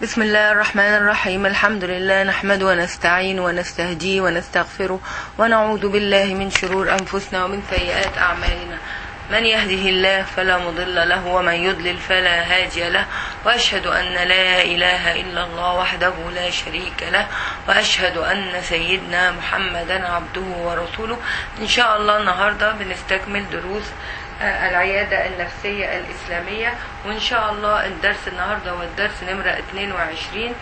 بسم الله الرحمن الرحيم الحمد لله نحمد ونستعين ونستهديه ونستغفره ونعوذ بالله من شرور أنفسنا ومن سيئات أعمالنا من يهده الله فلا مضل له ومن يضلل فلا هادي له وأشهد أن لا إله إلا الله وحده لا شريك له وأشهد أن سيدنا محمدا عبده ورسوله إن شاء الله النهاردة بنستكمل دروس العيادة النفسية الإسلامية وإن شاء الله الدرس النهاردة هو الدرس نمرة 22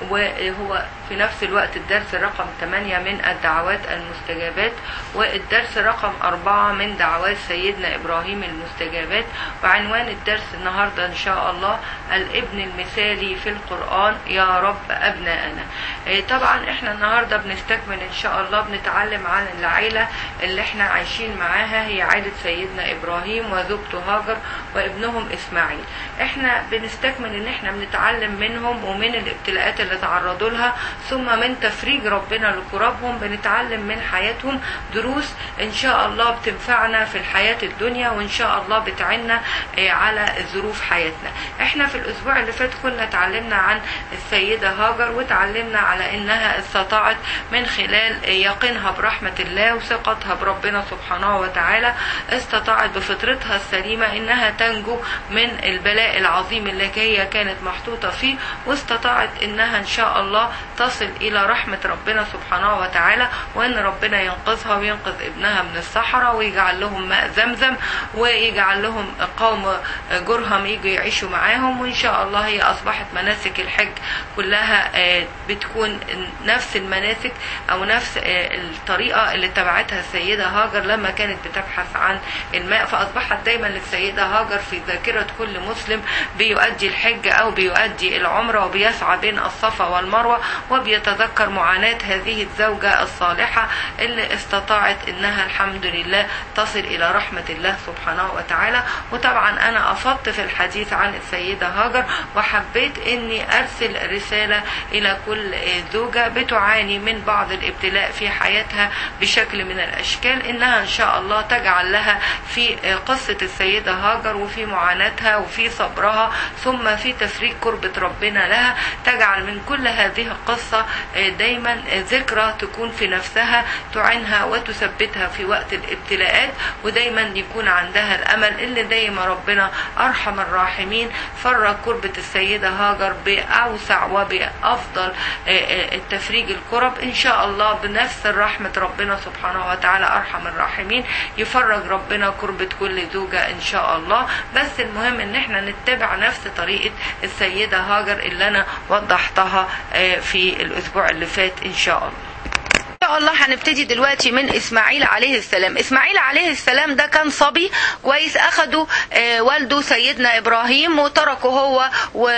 وهو في نفس الوقت الدرس رقم 8 من الدعوات المستجابات والدرس رقم 4 من دعوات سيدنا إبراهيم المستجابات وعنوان الدرس النهاردة إن شاء الله الابن المثالي في القرآن يا رب أبناءنا طبعا احنا النهاردة بنستكمل إن شاء الله بنتعلم عن العيلة اللي احنا عايشين معاها هي عيلة سيدنا إبراهيم وزوجته هاجر وابنهم إسماعيل احنا بنستكمل ان احنا بنتعلم منهم ومن الابتلاءات اللي تعرضوا لها ثم من تفريج ربنا لكربهم بنتعلم من حياتهم دروس ان شاء الله بتنفعنا في الحياة الدنيا وان شاء الله بتعنا على ظروف حياتنا احنا في الاسبوع اللي فات كنا اتعلمنا عن السيدة هاجر وتعلمنا على انها استطاعت من خلال يقينها برحمة الله وثقتها بربنا سبحانه وتعالى استطاعت بفطرتها السليمة انها تنجو من البلاء العظيم اللي هي كانت محطوطة فيه واستطاعت انها ان شاء الله تصل الى رحمة ربنا سبحانه وتعالى وان ربنا ينقذها وينقذ ابنها من الصحراء ويجعل لهم ماء زمزم ويجعل لهم قوم جرهم يجوا يعيشوا معاهم وان شاء الله هي اصبحت مناسك الحج كلها بتكون نفس المناسك او نفس الطريقة اللي اتبعتها السيدة هاجر لما كانت بتبحث عن الماء فاصبحت دايما للسيدة هاجر في ذاكرة كل مسلم بيؤدي الحج او بيؤدي العمرة وبيسعى بين الصفا والمروة وبيتذكر معاناة هذه الزوجة الصالحة اللي استطاعت انها الحمد لله تصل الى رحمة الله سبحانه وتعالى وطبعا انا افضت في الحديث عن السيدة هاجر وحبيت اني ارسل رسالة الى كل زوجة بتعاني من بعض الابتلاء في حياتها بشكل من الاشكال انها ان شاء الله تجعل لها في قصة السيدة هاجر وفي معاناتها وفي صبرها ثم في تفريج كربة ربنا لها تجعل من كل هذه القصة دايما ذكرى تكون في نفسها تعينها وتثبتها في وقت الابتلاءات ودايما يكون عندها الأمل اللي دايما ربنا أرحم الراحمين فرج كربة السيدة هاجر بأوسع وبأفضل التفريج الكرب إن شاء الله بنفس رحمة ربنا سبحانه وتعالى أرحم الراحمين يفرج ربنا كربة كل زوجة إن شاء الله بس المهم إن احنا نتبع نفس طريقة السيدة هاجر اللي أنا وضحتها في الأسبوع اللي فات إن شاء الله ان شاء الله هنبتدي دلوقتي من اسماعيل عليه السلام اسماعيل عليه السلام ده كان صبي كويس اخده والده سيدنا ابراهيم وتركه هو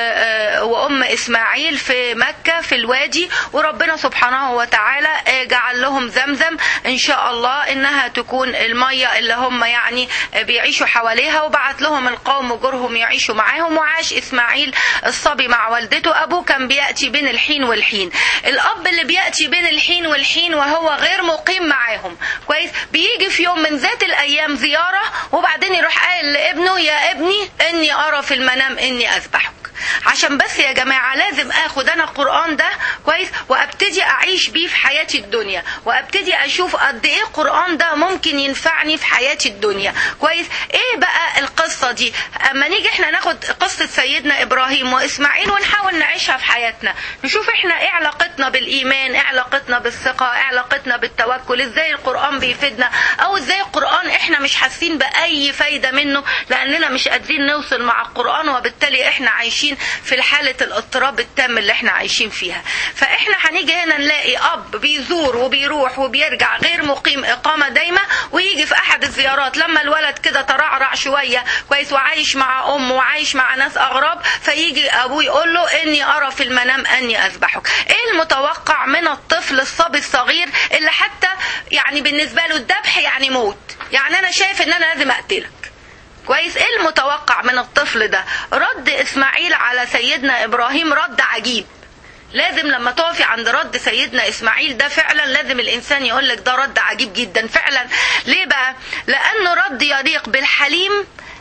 وام اسماعيل في مكه في الوادي وربنا سبحانه وتعالى جعل لهم زمزم ان شاء الله انها تكون الميه اللي هم يعني بيعيشوا حواليها وبعت لهم القوم جرهم يعيشوا معاهم وعاش اسماعيل الصبي مع والدته ابوه كان بياتي بين الحين والحين الاب اللي بياتي بين الحين والحين وهو غير مقيم معاهم كويس بيجي في يوم من ذات الايام زياره وبعدين يروح قايل لابنه يا ابني اني ارى في المنام اني اذبحك عشان بس يا جماعة لازم اخد انا القرآن ده كويس وابتدي اعيش بيه في حياتي الدنيا وابتدي اشوف قد ايه القرآن ده ممكن ينفعني في حياتي الدنيا كويس ايه بقى القصة دي اما نيجي احنا ناخد قصة سيدنا ابراهيم واسماعيل ونحاول نعيشها في حياتنا نشوف احنا ايه علاقتنا بالايمان ايه علاقتنا بالثقة ايه علاقتنا بالتوكل ازاي القرآن بيفيدنا او ازاي القرآن احنا مش حاسين باي فايدة منه لاننا مش قادرين نوصل مع القرآن وبالتالي احنا عايشين في حالة الاضطراب التام اللي احنا عايشين فيها فاحنا هنيجي هنا نلاقي اب بيزور وبيروح وبيرجع غير مقيم اقامة دايمة ويجي في احد الزيارات لما الولد كده ترعرع شوية كويس وعايش مع امه وعايش مع ناس اغراب فيجي ابوه يقول له اني ارى في المنام اني اذبحك ايه المتوقع من الطفل الصبي الصغير اللي حتى يعني بالنسبة له الذبح يعني موت يعني انا شايف ان انا لازم اقتلك كويس ايه المتوقع من الطفل ده رد اسماعيل على سيدنا ابراهيم رد عجيب لازم لما تقفي عند رد سيدنا اسماعيل ده فعلا لازم الانسان يقول لك ده رد عجيب جدا فعلا ليه بقى لانه رد يليق بالحليم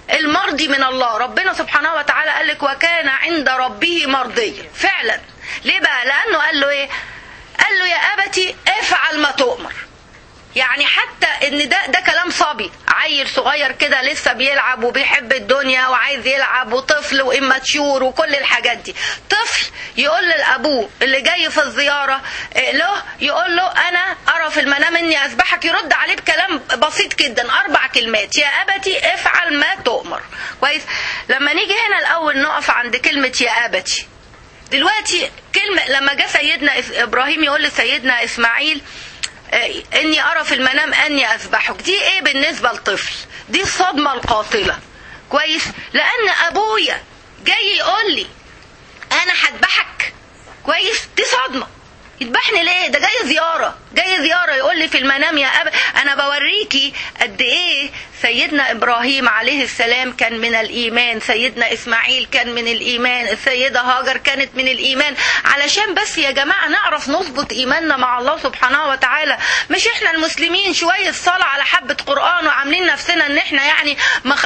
المرضي من الله ربنا سبحانه وتعالى قال لك وكان عند ربه مرضيا فعلا ليه بقى لانه قال له ايه قال له يا ابتي افعل ما تؤمر يعني حتى ان ده ده كلام صبي عيل صغير كده لسه بيلعب وبيحب الدنيا وعايز يلعب وطفل واماتشور وكل الحاجات دي طفل يقول لابوه اللي جاي في الزياره له يقول له انا ارى في المنام اني اذبحك يرد عليه بكلام بسيط جدا اربع كلمات يا ابتي افعل ما تؤمر كويس لما نيجي هنا الاول نقف عند كلمه يا ابتي دلوقتي كلمه لما جه سيدنا ابراهيم يقول لسيدنا اسماعيل اني ارى في المنام اني اذبحك دي ايه بالنسبه لطفل دي الصدمه القاتله كويس لان ابويا جاي يقول لي انا هذبحك كويس دي صدمه يذبحني ليه ده جاي زياره جاي زياره يقول لي في المنام يا اب انا بوريكي قد ايه سيدنا ابراهيم عليه السلام كان من الايمان سيدنا اسماعيل كان من الايمان السيده هاجر كانت من الايمان علشان بس يا جماعه نعرف نظبط ايماننا مع الله سبحانه وتعالى مش احنا المسلمين شويه صلاه على حبه قران وعاملين نفسنا ان احنا يعني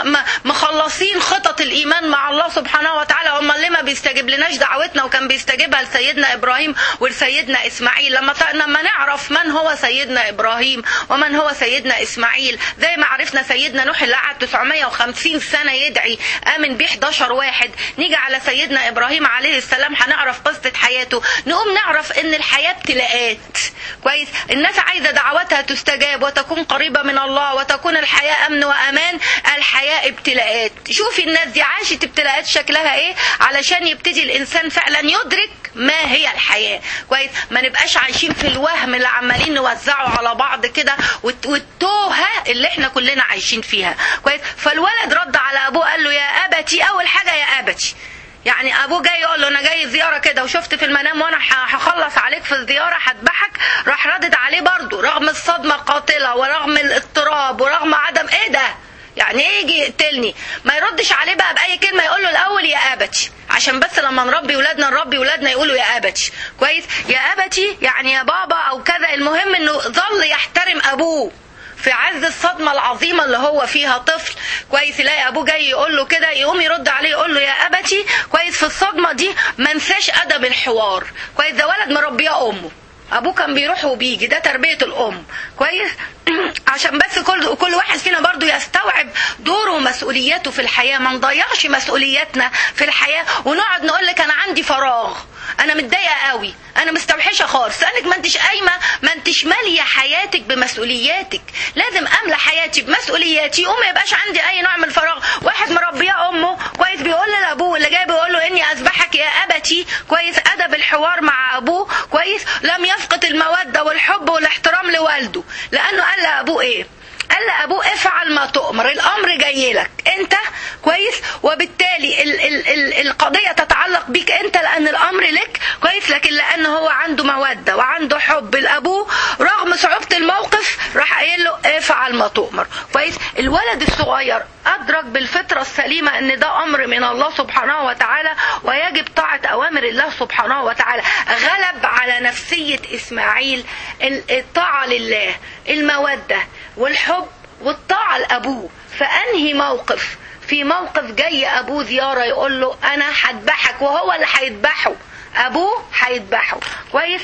مخلصين خطط الايمان مع الله سبحانه وتعالى هم اللي ما بيستجيب لناش دعوتنا وكان بيستجيبها لسيدنا ابراهيم ولسيدنا اسماعيل لما لما نعرف من هو سيدنا ابراهيم ومن هو سيدنا اسماعيل زي ما عرفنا سيدنا نوح اللي قعد 950 سنه يدعي امن بيه 11 واحد نيجي على سيدنا ابراهيم عليه السلام هنعرف قصه حياته نقوم نعرف ان الحياه ابتلاءات كويس الناس عايزه دعواتها تستجاب وتكون قريبه من الله وتكون الحياه امن وامان الحياه ابتلاءات شوفي الناس دي عاشت ابتلاءات شكلها ايه علشان يبتدي الانسان فعلا يدرك ما هي الحياه كويس ما نبقاش عايشين في الوهم اللي عمالين نوزعه على بعض كده والتوهه اللي احنا كلنا عايشين فيها كويس فالولد رد على ابوه قال له يا ابتي اول حاجه يا ابتي يعني ابوه جاي يقول له انا جاي زياره كده وشفت في المنام وانا هخلص عليك في الزياره هذبحك راح ردد عليه برضه رغم الصدمه القاتله ورغم الاضطراب ورغم عدم ايه ده يعني ايه يجي يقتلني ما يردش عليه بقى باي كلمه يقول له الاول يا ابتي عشان بس لما نربي ولادنا نربي ولادنا يقولوا يا ابتي كويس يا ابتي يعني يا بابا او كذا المهم انه ظل يحترم ابوه في عز الصدمة العظيمة اللي هو فيها طفل كويس يلاقي أبوه جاي يقول له كده يقوم يرد عليه يقول له يا أبتي كويس في الصدمة دي ما انساش أدب الحوار كويس ده ولد مربيه أمه ابوه كان بيروح وبيجي ده تربيه الام كويس عشان بس كل كل واحد فينا برضو يستوعب دوره ومسؤولياته في الحياه ما نضيعش مسؤولياتنا في الحياه ونقعد نقول لك انا عندي فراغ انا متضايقه قوي انا مستوحشه خالص لانك ما انتش قايمه ما انتش ماليه حياتك بمسؤولياتك لازم املى حياتي بمسؤولياتي وما يبقاش عندي اي نوع من الفراغ واحد مربيه امه كويس بيقول لابوه اللي جاي بيقول له اني اذبحك يا ابتي كويس ادب الحوار مع ابوه كويس لم يفقد الموده والحب والاحترام لوالده لانه قال لابوه ايه قال لابوه افعل ما تؤمر الامر جاي لك انت كويس وبالتالي ال ال ال القضيه تتعلق بيك انت لان الامر لك كويس لكن لان هو عنده موده وعنده حب لابوه رغم صعوبه الموقف راح قايل له افعل ما تؤمر كويس الولد الصغير ادرك بالفطره السليمه ان ده امر من الله سبحانه وتعالى ويجب طاعه اوامر الله سبحانه وتعالى غلب على نفسيه اسماعيل الطاعه لله الموده والحب والطاعة لأبوه فأنهي موقف في موقف جاي أبوه زيارة يقول له أنا هذبحك وهو اللي هيذبحه أبوه هيذبحه كويس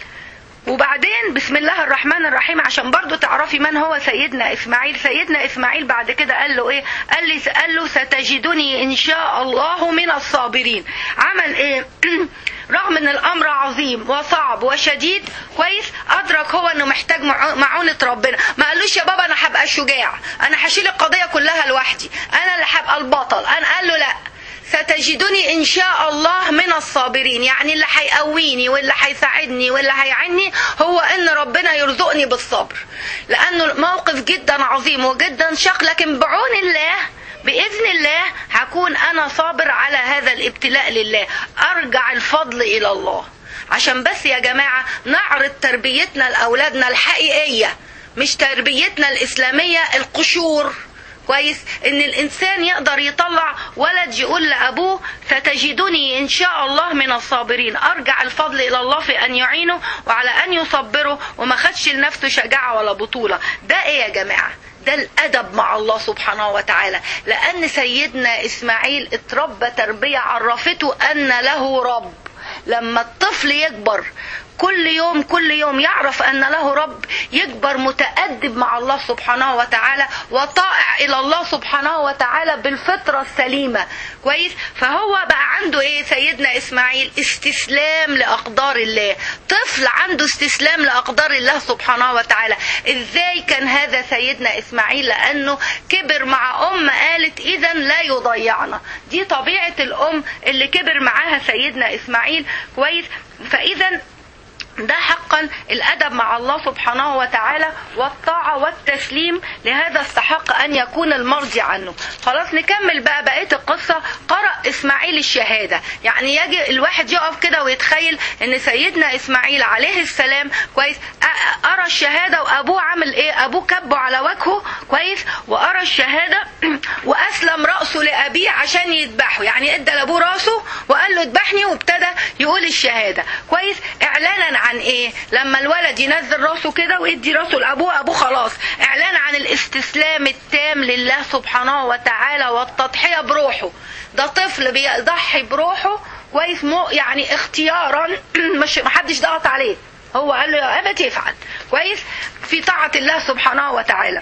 وبعدين بسم الله الرحمن الرحيم عشان برضو تعرفي من هو سيدنا اسماعيل سيدنا اسماعيل بعد كده قال له ايه قال لي قال له ستجدني ان شاء الله من الصابرين عمل ايه رغم ان الامر عظيم وصعب وشديد كويس ادرك هو انه محتاج معونه ربنا ما قالوش يا بابا انا هبقى شجاع انا هشيل القضيه كلها لوحدي انا اللي هبقى البطل انا قال له لا ستجدني ان شاء الله من الصابرين يعني اللي هيقويني واللي هيساعدني واللي هيعني هو ان ربنا يرزقني بالصبر لانه موقف جدا عظيم وجدا شاق لكن بعون الله باذن الله هكون انا صابر على هذا الابتلاء لله ارجع الفضل الى الله عشان بس يا جماعه نعرض تربيتنا لاولادنا الحقيقيه مش تربيتنا الاسلاميه القشور كويس ان الانسان يقدر يطلع ولد يقول لابوه ستجدني ان شاء الله من الصابرين ارجع الفضل الى الله في ان يعينه وعلى ان يصبره وما خدش لنفسه شجاعه ولا بطوله ده ايه يا جماعه ده الادب مع الله سبحانه وتعالى لان سيدنا اسماعيل اتربى تربيه عرفته ان له رب لما الطفل يكبر كل يوم كل يوم يعرف ان له رب يكبر متأدب مع الله سبحانه وتعالى وطائع الى الله سبحانه وتعالى بالفطرة السليمة كويس فهو بقى عنده ايه سيدنا اسماعيل استسلام لاقدار الله طفل عنده استسلام لاقدار الله سبحانه وتعالى ازاي كان هذا سيدنا اسماعيل لانه كبر مع ام قالت اذا لا يضيعنا دي طبيعة الام اللي كبر معاها سيدنا اسماعيل كويس فاذا ده حقا الادب مع الله سبحانه وتعالى والطاعه والتسليم لهذا استحق ان يكون المرضي عنه خلاص نكمل بقى بقيه القصه قرا اسماعيل الشهاده يعني يجي الواحد يقف كده ويتخيل ان سيدنا اسماعيل عليه السلام كويس ارى الشهاده وابوه عامل ايه ابوه كبه على وجهه كويس وارى الشهاده واسلم راسه لابيه عشان يذبحه يعني ادى لابوه راسه وقال له اذبحني وابتدى يقول الشهاده كويس اعلانا عن ايه لما الولد ينزل راسه كده ويدي راسه لابوه ابوه خلاص اعلان عن الاستسلام التام لله سبحانه وتعالى والتضحيه بروحه ده طفل بيضحي بروحه كويس مو يعني اختيارا مش محدش ضغط عليه هو قال له يا ابت افعل كويس في طاعه الله سبحانه وتعالى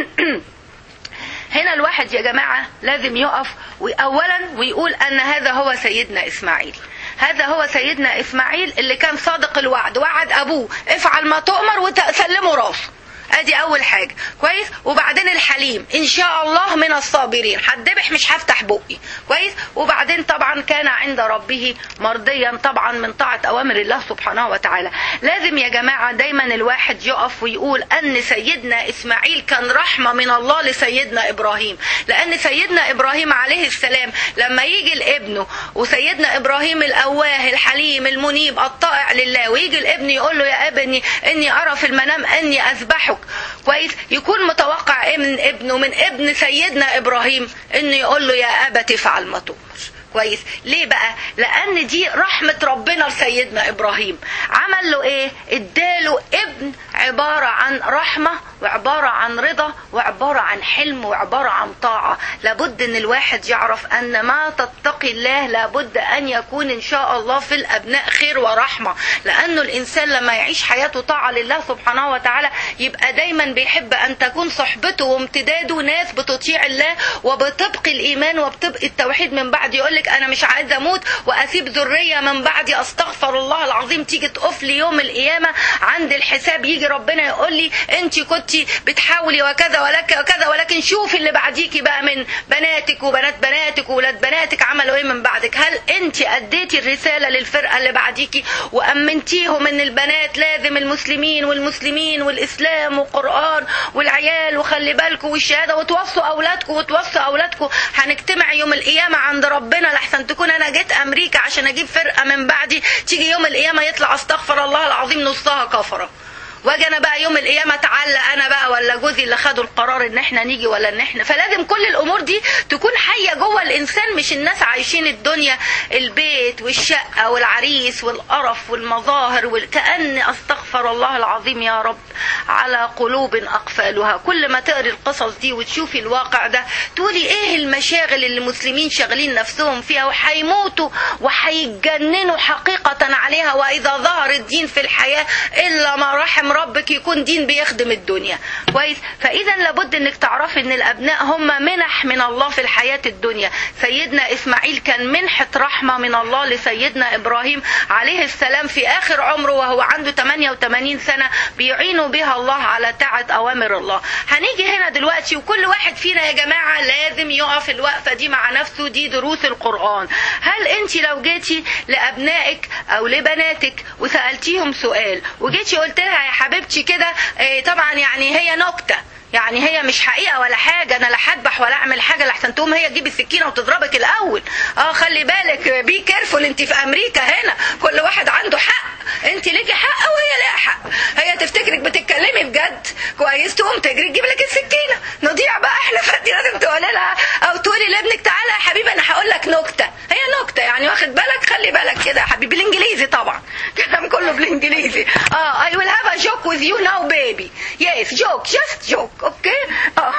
هنا الواحد يا جماعه لازم يقف اولا ويقول ان هذا هو سيدنا اسماعيل هذا هو سيدنا اسماعيل اللي كان صادق الوعد وعد ابوه افعل ما تؤمر وتسلمه راسه ادي اول حاجه كويس وبعدين الحليم ان شاء الله من الصابرين هتذبح مش هفتح بقي كويس وبعدين طبعا كان عند ربه مرضيا طبعا من طاعه اوامر الله سبحانه وتعالى لازم يا جماعه دايما الواحد يقف ويقول ان سيدنا اسماعيل كان رحمه من الله لسيدنا ابراهيم لان سيدنا ابراهيم عليه السلام لما يجي لابنه وسيدنا ابراهيم الاواه الحليم المنيب الطائع لله ويجي الابن يقول له يا ابني اني ارى في المنام اني اذبحك كويس يكون متوقع ايه من ابنه من ابن سيدنا ابراهيم انه يقول له يا ابت افعل ما تؤمر كويس ليه بقى لان دي رحمة ربنا لسيدنا ابراهيم عمل له ايه اداله ابن عبارة عن رحمة وعبارة عن رضا وعبارة عن حلم وعبارة عن طاعة لابد ان الواحد يعرف ان ما تتقي الله لابد ان يكون ان شاء الله في الابناء خير ورحمة لانه الانسان لما يعيش حياته طاعة لله سبحانه وتعالى يبقى دايما بيحب ان تكون صحبته وامتداده ناس بتطيع الله وبتبقي الايمان وبتبقي التوحيد من بعد يقول لك انا مش عايز اموت واسيب ذريه من بعدي استغفر الله العظيم تيجي تقف لي يوم القيامه عند الحساب يجي ربنا يقول لي انت كنت بتحاولي وكذا ولك وكذا ولكن شوفي اللي بعديكي بقى من بناتك وبنات بناتك وولاد بناتك عملوا ايه من بعدك هل انت اديتي الرساله للفرقه اللي بعديكي وامنتيهم ان البنات لازم المسلمين والمسلمين والاسلام والقران والعيال وخلي بالكم والشهاده وتوصوا اولادكم وتوصوا اولادكم هنجتمع يوم القيامه عند ربنا لحسن تكون انا جيت امريكا عشان اجيب فرقه من بعدي تيجي يوم القيامه يطلع استغفر الله العظيم نصها كفره واجي انا بقى يوم القيامه اتعلق انا بقى ولا جوزي اللي خدوا القرار ان احنا نيجي ولا ان احنا فلازم كل الامور دي تكون حيه جوه الانسان مش الناس عايشين الدنيا البيت والشقه والعريس والقرف والمظاهر وكأن استغفر الله العظيم يا رب على قلوب اقفالها كل ما تقري القصص دي وتشوفي الواقع ده تقولي ايه المشاغل اللي المسلمين شاغلين نفسهم فيها وهيموتوا وهيتجننوا حقيقه عليها واذا ظهر الدين في الحياه الا ما رحم ربك يكون دين بيخدم الدنيا كويس فاذا لابد انك تعرفي ان الابناء هم منح من الله في الحياه الدنيا سيدنا اسماعيل كان منحه رحمه من الله لسيدنا ابراهيم عليه السلام في اخر عمره وهو عنده 88 سنه بيعينوا بها الله على طاعه اوامر الله هنيجي هنا دلوقتي وكل واحد فينا يا جماعه لازم يقف الوقفه دي مع نفسه دي دروس القران هل انت لو جيتي لابنائك او لبناتك وسالتيهم سؤال وجيتي قلت لها يا حبيبتي كده إيه طبعا يعني هي نكته يعني هي مش حقيقه ولا حاجه انا لا هذبح ولا اعمل حاجه لحسن تقوم هي تجيب السكينه وتضربك الاول اه خلي بالك بي كيرفول انت في امريكا هنا كل واحد عنده حق انت ليكي حق وهي ليها حق هي تفتكرك بتتكلمي بجد كويس تقوم تجري تجيب لك السكينه نضيع بقى احنا فدي لازم تقولي لها او تقولي لابنك تعالى يا حبيبي انا هقول لك نكته هي نكته يعني واخد بالك خلي بالك كده يا حبيبي بالانجليزي طبعا الكلام كله بالانجليزي اه I will have a joke with you now baby yes joke just joke اوكي اه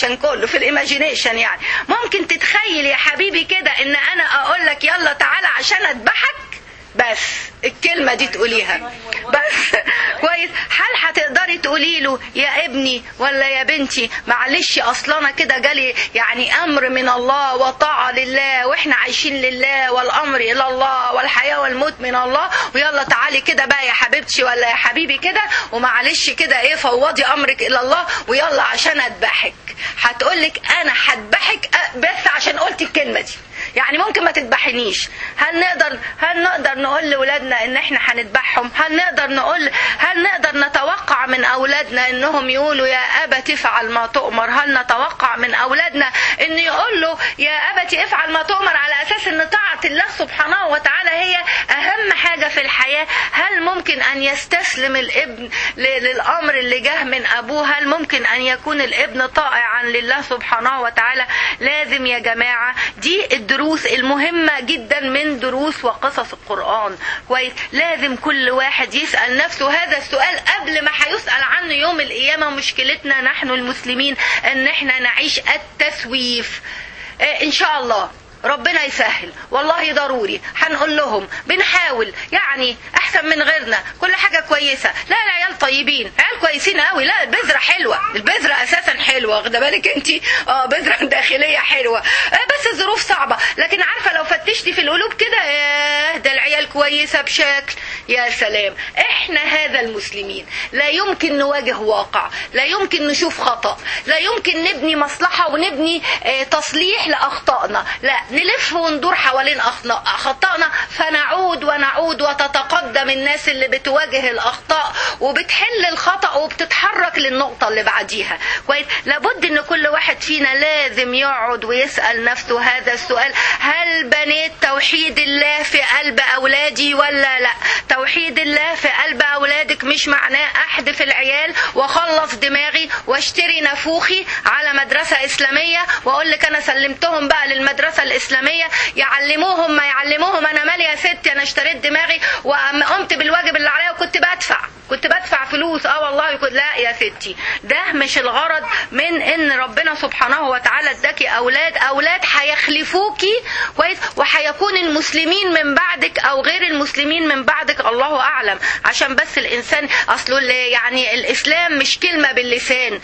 الايماجينيشن كله في الايماجينيشن يعني ممكن تتخيل يا حبيبي كده ان انا اقول لك يلا تعالى عشان اذبحك بس الكلمة دي تقوليها بس كويس هل هتقدري تقولي له يا ابني ولا يا بنتي معلش اصلا انا كده جالي يعني امر من الله وطاعة لله واحنا عايشين لله والامر الى الله والحياة والموت من الله ويلا تعالي كده بقى يا حبيبتي ولا يا حبيبي كده ومعلش كده ايه فوضي امرك الى الله ويلا عشان اذبحك هتقولك انا هذبحك بس عشان قلت الكلمة دي يعني ممكن ما تذبحنيش هل نقدر هل نقدر نقول لاولادنا ان احنا هنذبحهم هل نقدر نقول هل نقدر نتوقع من اولادنا انهم يقولوا يا ابت افعل ما تؤمر هل نتوقع من اولادنا ان يقول له يا ابت افعل ما تؤمر على اساس ان طاعه الله سبحانه وتعالى هي اهم حاجه في الحياه هل ممكن ان يستسلم الابن للامر اللي جه من ابوه هل ممكن ان يكون الابن طائعا لله سبحانه وتعالى لازم يا جماعه دي الدروس المهمة جدا من دروس وقصص القرآن كويس لازم كل واحد يسأل نفسه هذا السؤال قبل ما هيسأل عنه يوم القيامة مشكلتنا نحن المسلمين ان احنا نعيش التسويف اه ان شاء الله ربنا يسهل والله ضروري هنقول لهم بنحاول يعني احسن من غيرنا كل حاجه كويسه لا العيال طيبين عيال كويسين قوي لا البذره حلوه البذره اساسا حلوه واخده بالك انت اه بذره داخليه حلوه آه بس الظروف صعبه لكن عارفه لو فتشتي في القلوب كده ياه ده العيال كويسه بشكل يا سلام احنا هذا المسلمين لا يمكن نواجه واقع لا يمكن نشوف خطا لا يمكن نبني مصلحه ونبني اه تصليح لاخطائنا لا نلف وندور حوالين خطأنا فنعود ونعود وتتقدم الناس اللي بتواجه الأخطاء وبتحل الخطأ وبتتحرك للنقطة اللي بعديها كويس لابد ان كل واحد فينا لازم يقعد ويسأل نفسه هذا السؤال هل بنيت توحيد الله في قلب أولادي ولا لا توحيد الله في قلب أولادك مش معناه أحدث العيال وخلص دماغي واشتري نفوخي على مدرسة إسلامية وأقول لك أنا سلمتهم بقى للمدرسة الإسلامية الاسلاميه يعلموهم ما يعلموهم انا مالي يا ستي انا اشتريت دماغي وقمت بالواجب اللي عليا وكنت بدفع كنت بدفع فلوس اه والله كنت لا يا ستي ده مش الغرض من ان ربنا سبحانه وتعالى اداكي اولاد اولاد هيخلفوكي كويس وهيكون المسلمين من بعدك او غير المسلمين من بعدك الله اعلم عشان بس الانسان اصله يعني الاسلام مش كلمه باللسان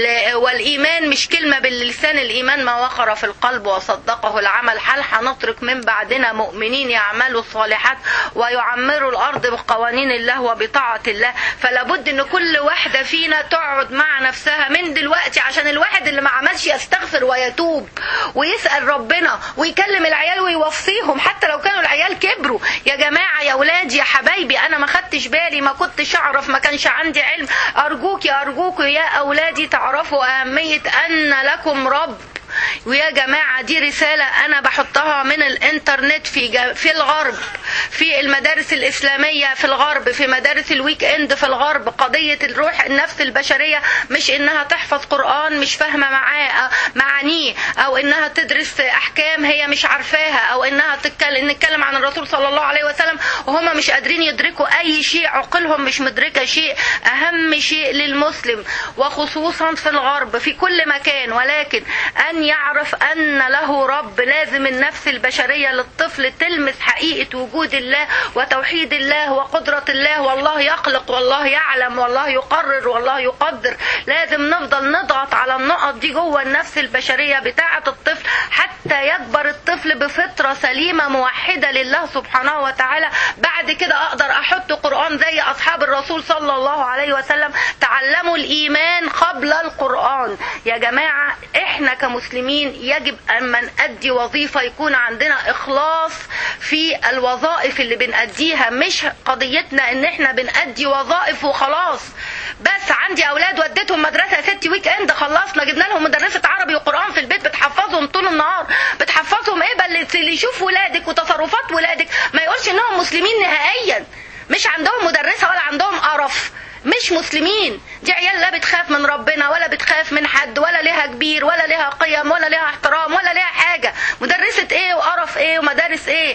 والايمان مش كلمه باللسان الايمان ما وقر في القلب وصدقه العمل هل هنترك من بعدنا مؤمنين يعملوا الصالحات ويعمروا الارض بقوانين الله وبطاعه الله فلا بد ان كل واحده فينا تقعد مع نفسها من دلوقتي عشان الواحد اللي ما عملش يستغفر ويتوب ويسال ربنا ويكلم العيال ويوصيهم حتى لو كانوا العيال كبروا يا جماعه يا ولادي يا حبايبي انا ما خدتش بالي ما كنتش اعرف ما كانش عندي علم ارجوك يا ارجوك يا اولادي تعرفوا اهميه ان لكم رب ويا جماعة دي رسالة أنا بحطها من الإنترنت في في الغرب في المدارس الإسلامية في الغرب في مدارس الويك إند في الغرب قضية الروح النفس البشرية مش إنها تحفظ قرآن مش فاهمة معاه معانيه أو إنها تدرس أحكام هي مش عارفاها أو إنها تتكلم نتكلم عن الرسول صلى الله عليه وسلم وهم مش قادرين يدركوا أي شيء عقولهم مش مدركة شيء أهم شيء للمسلم وخصوصا في الغرب في كل مكان ولكن أن يعرف أن له رب لازم النفس البشرية للطفل تلمس حقيقة وجود الله وتوحيد الله وقدرة الله والله يخلق والله يعلم والله يقرر والله يقدر لازم نفضل نضغط على النقط دي جوه النفس البشرية بتاعة الطفل حتى يكبر الطفل بفطرة سليمة موحدة لله سبحانه وتعالى بعد كده أقدر أحط قرآن زي أصحاب الرسول صلى الله عليه وسلم تعلموا الإيمان قبل القرآن يا جماعة إحنا كمسلمين يجب أن نأدي وظيفة يكون عندنا إخلاص في الوظائف اللي بنأديها مش قضيتنا إن إحنا بنأدي وظائف وخلاص بس عندي أولاد وديتهم مدرسة ستي ويك إند خلصنا جبنا لهم مدرسة عربي وقرآن في البيت بتحفظهم طول النهار بتحفظهم إيه بل اللي يشوف ولادك وتصرفات ولادك ما يقولش إنهم مسلمين نهائيا مش عندهم مدرسة ولا عندهم قرف مش مسلمين دي عيال لا بتخاف من ربنا ولا بتخاف من حد ولا ليها كبير ولا ليها قيم ولا ليها احترام ولا ليها حاجة مدرسة ايه وقرف ايه ومدارس ايه يعني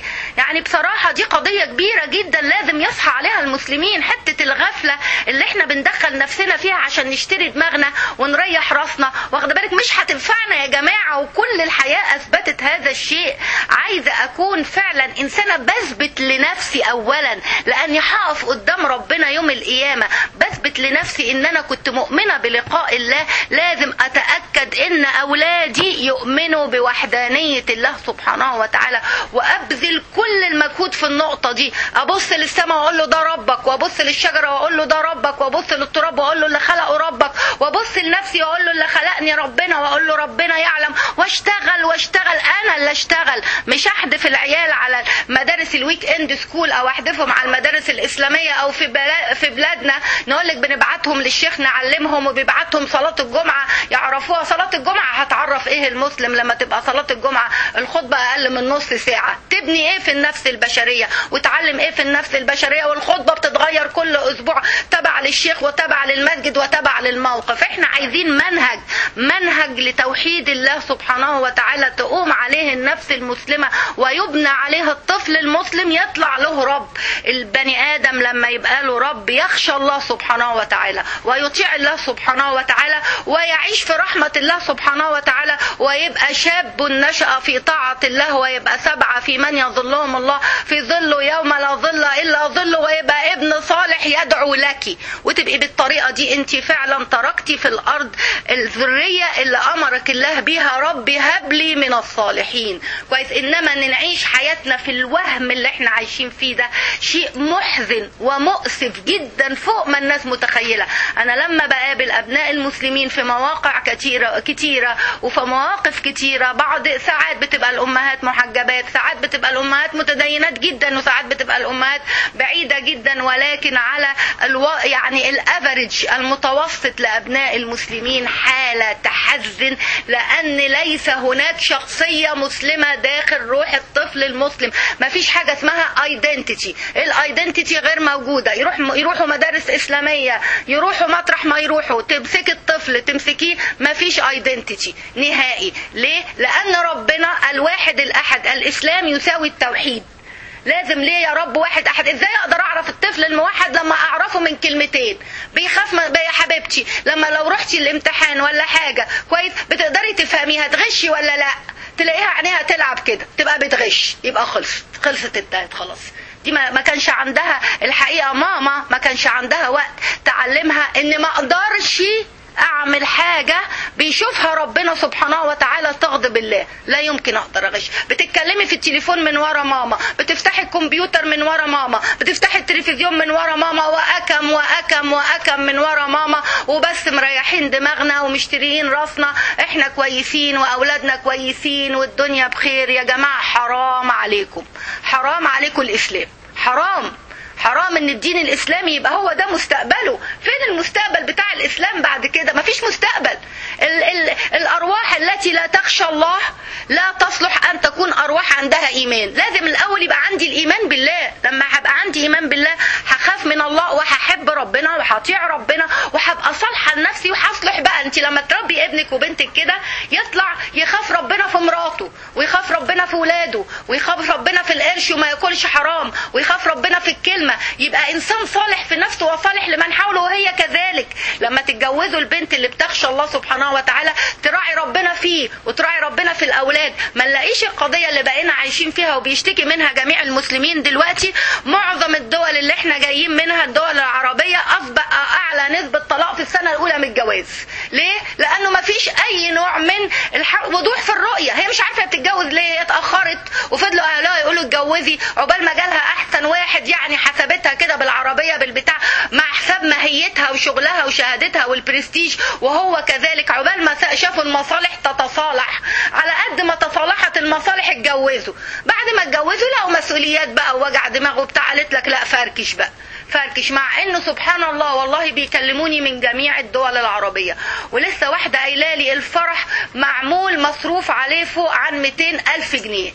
يعني بصراحة دي قضية كبيرة جدا لازم يصحى عليها المسلمين حتة الغفلة اللي احنا بندخل نفسنا فيها عشان نشتري دماغنا ونريح راسنا واخد بالك مش هتنفعنا يا جماعة وكل الحياة اثبتت هذا الشيء عايزة اكون فعلا انسانة بثبت لنفسي اولا لاني هقف قدام ربنا يوم القيامة بثبت لنفسي ان انا كنت مؤمنة بلقاء الله لازم اتأكد ان اولادي يؤمنوا بوحدانية الله سبحانه وتعالى وابذل كل المجهود في النقطة دي ابص للسماء واقول له ده ربك وابص للشجرة واقول له ده ربك وابص للتراب واقول له اللي خلقه ربك وابص لنفسي واقول له اللي خلقني ربنا واقول له ربنا يعلم واشتغل واشتغل انا اللي اشتغل مش احدف العيال على مدارس الويك اند سكول او احدفهم على المدارس الاسلاميه او في بلا في بلادنا نقول لك بنبعتهم للشيخ نعلمهم وبيبعتهم صلاه الجمعه يعرفوها صلاه الجمعه هتعرف ايه المسلم لما تبقى صلاه الجمعه الخطبه اقل من نص ساعه تبني ايه في النفس البشريه وتعلم ايه في النفس البشريه والخطبه بتتغير كل اسبوع تبع للشيخ وتبع للمسجد وتبع للموقف احنا عايزين منهج منهج لتوحيد الله سبحانه وتعالى تقوم عليه النفس المسلمه ويبنى عليه الطفل المسلم يطلع له رب البني ادم لما يبقى له رب يخشى الله سبحانه وتعالى ويطيع الله سبحانه وتعالى ويعيش في رحمه الله سبحانه وتعالى ويبقى شاب نشأ في طاعه الله ويبقى سبعه في من يظلهم الله في ظله يوم لا ظل الا ظله ويبقى ابن صالح يدعو لك وتبقي بالطريقه دي انت فعلا تركتي في الارض الذريه اللي امرك الله بيها رب هب لي من الصالحين كويس انما ان نعيش حياتنا في الوهم اللي احنا عايشين فيه ده شيء محزن ومؤسف جدا فوق ما الناس متخيله انا لما بقابل ابناء المسلمين في مواقع كتيره كتيره وفي مواقف كتيره بعض ساعات بتبقى الامهات محجبات ساعات بتبقى الامهات متدينات جدا وساعات بتبقى الامهات بعيده جدا ولكن على الو... يعني الافرج المتوسط لابناء المسلمين حاله تحزن لان ليس هناك شخصيه مسلمه داخل روح الطفل المسلم ما فيش حاجه اسمها ايدنتيتي الايدنتيتي غير موجوده يروح يروحوا مدارس اسلاميه يروحوا مطرح ما يروحوا تمسكي الطفل تمسكيه ما فيش ايدنتيتي نهائي ليه لان ربنا الواحد الاحد الاسلام يساوي التوحيد لازم ليه يا رب واحد احد ازاي اقدر اعرف الطفل الموحد لما اعرفه من كلمتين بيخاف من يا حبيبتي لما لو رحتي الامتحان ولا حاجه كويس بتقدري تفهميها تغشي ولا لا تلاقيها عينيها تلعب كده تبقى بتغش يبقى خلصت خلصت التالت خلاص دي ما ما كانش عندها الحقيقه ماما ما كانش عندها وقت تعلمها ان ما اقدرش اعمل حاجه بيشوفها ربنا سبحانه وتعالى تغضب الله لا يمكن اقدر اغش بتتكلمي في التليفون من ورا ماما بتفتحي الكمبيوتر من ورا ماما بتفتحي التلفزيون من ورا ماما واكم واكم واكم من ورا ماما وبس مريحين دماغنا ومشتريين راسنا احنا كويسين واولادنا كويسين والدنيا بخير يا جماعه حرام عليكم حرام عليكم الاسلام حرام حرام ان الدين الاسلامي يبقى هو ده مستقبله فين المستقبل بتاع الاسلام بعد كده مفيش مستقبل ال ال الارواح التي لا تخشى الله لا تصلح ان تكون ارواح عندها ايمان لازم الاول يبقى عندي الايمان بالله لما هبقى عندي ايمان بالله هخاف من الله وهحب ربنا وهطيع ربنا وهبقى صالحه لنفسي وهصلح بقى انت لما تربي ابنك وبنتك كده يطلع يخاف ربنا في مراته ويخاف ربنا في ولاده ويخاف ربنا في القرش وما ياكلش حرام ويخاف ربنا في الكلمه يبقى انسان صالح في نفسه وصالح لمن حوله وهي كذلك لما تتجوزوا البنت اللي بتخشى الله سبحانه وتعالى تراعي ربنا فيه وتراعي ربنا في الاولاد ما نلاقيش القضيه اللي بقينا عايشين فيها وبيشتكي منها جميع المسلمين دلوقتي معظم الدول اللي احنا جايين منها الدول العربيه اصبح اعلى نسبه طلاق في السنه الاولى من الجواز ليه لانه ما فيش اي نوع من الح... وضوح في الرؤيه هي مش عارفه تتجوز ليه اتاخرت وفضلوا اهلها يقولوا اتجوزي عقبال ما جالها احسن واحد يعني حسبتها كده بالعربيه بالبتاع مع حساب ماهيتها وشغلها وشهادتها والبرستيج وهو كذلك عقبال ما شافوا المصالح تتصالح على قد ما تصالحت المصالح اتجوزوا بعد ما اتجوزوا لقوا مسؤوليات بقى ووجع دماغ وبتاع قالت لك لا فركش بقى فركش مع انه سبحان الله والله بيكلموني من جميع الدول العربية ولسه واحدة قايله لي الفرح معمول مصروف عليه فوق عن 200 ألف جنيه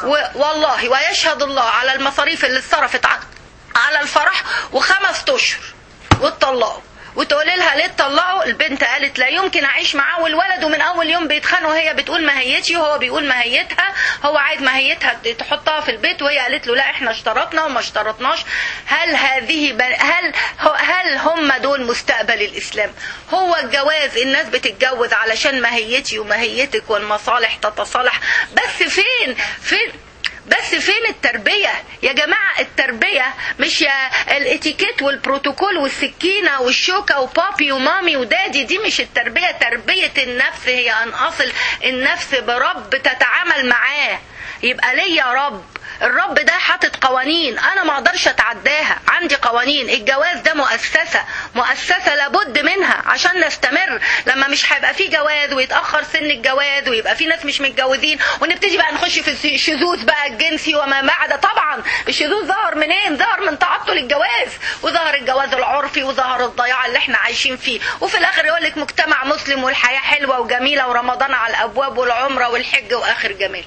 والله ويشهد الله على المصاريف اللي اتصرفت على الفرح وخمس اشهر واتطلقوا وتقولي لها ليه تطلقوا البنت قالت لا يمكن اعيش معاه والولد ومن اول يوم بيتخانقوا هي بتقول ماهيتي وهو بيقول ماهيتها هو عايز ماهيتها تحطها في البيت وهي قالت له لا احنا اشترطنا وما اشترطناش هل هذه ب... هل هل هم دول مستقبل الاسلام هو الجواز الناس بتتجوز علشان ماهيتي وماهيتك والمصالح تتصالح بس فين فين بس فين التربية يا جماعة التربية مش يا الاتيكيت والبروتوكول والسكينة والشوكة وبابي ومامي ودادي دي مش التربية تربية النفس هي أن أصل النفس برب تتعامل معاه يبقى ليا رب الرب ده حاطط قوانين انا ما اقدرش اتعداها عندي قوانين الجواز ده مؤسسه مؤسسه لابد منها عشان نستمر لما مش هيبقى في جواز ويتاخر سن الجواز ويبقى في ناس مش متجوزين ونبتدي بقى نخش في الشذوذ بقى الجنسي وما بعد طبعا الشذوذ ظهر منين ظهر من تعطل الجواز وظهر الجواز العرفي وظهر الضياع اللي احنا عايشين فيه وفي الاخر يقول لك مجتمع مسلم والحياه حلوه وجميله ورمضان على الابواب والعمره والحج واخر جمال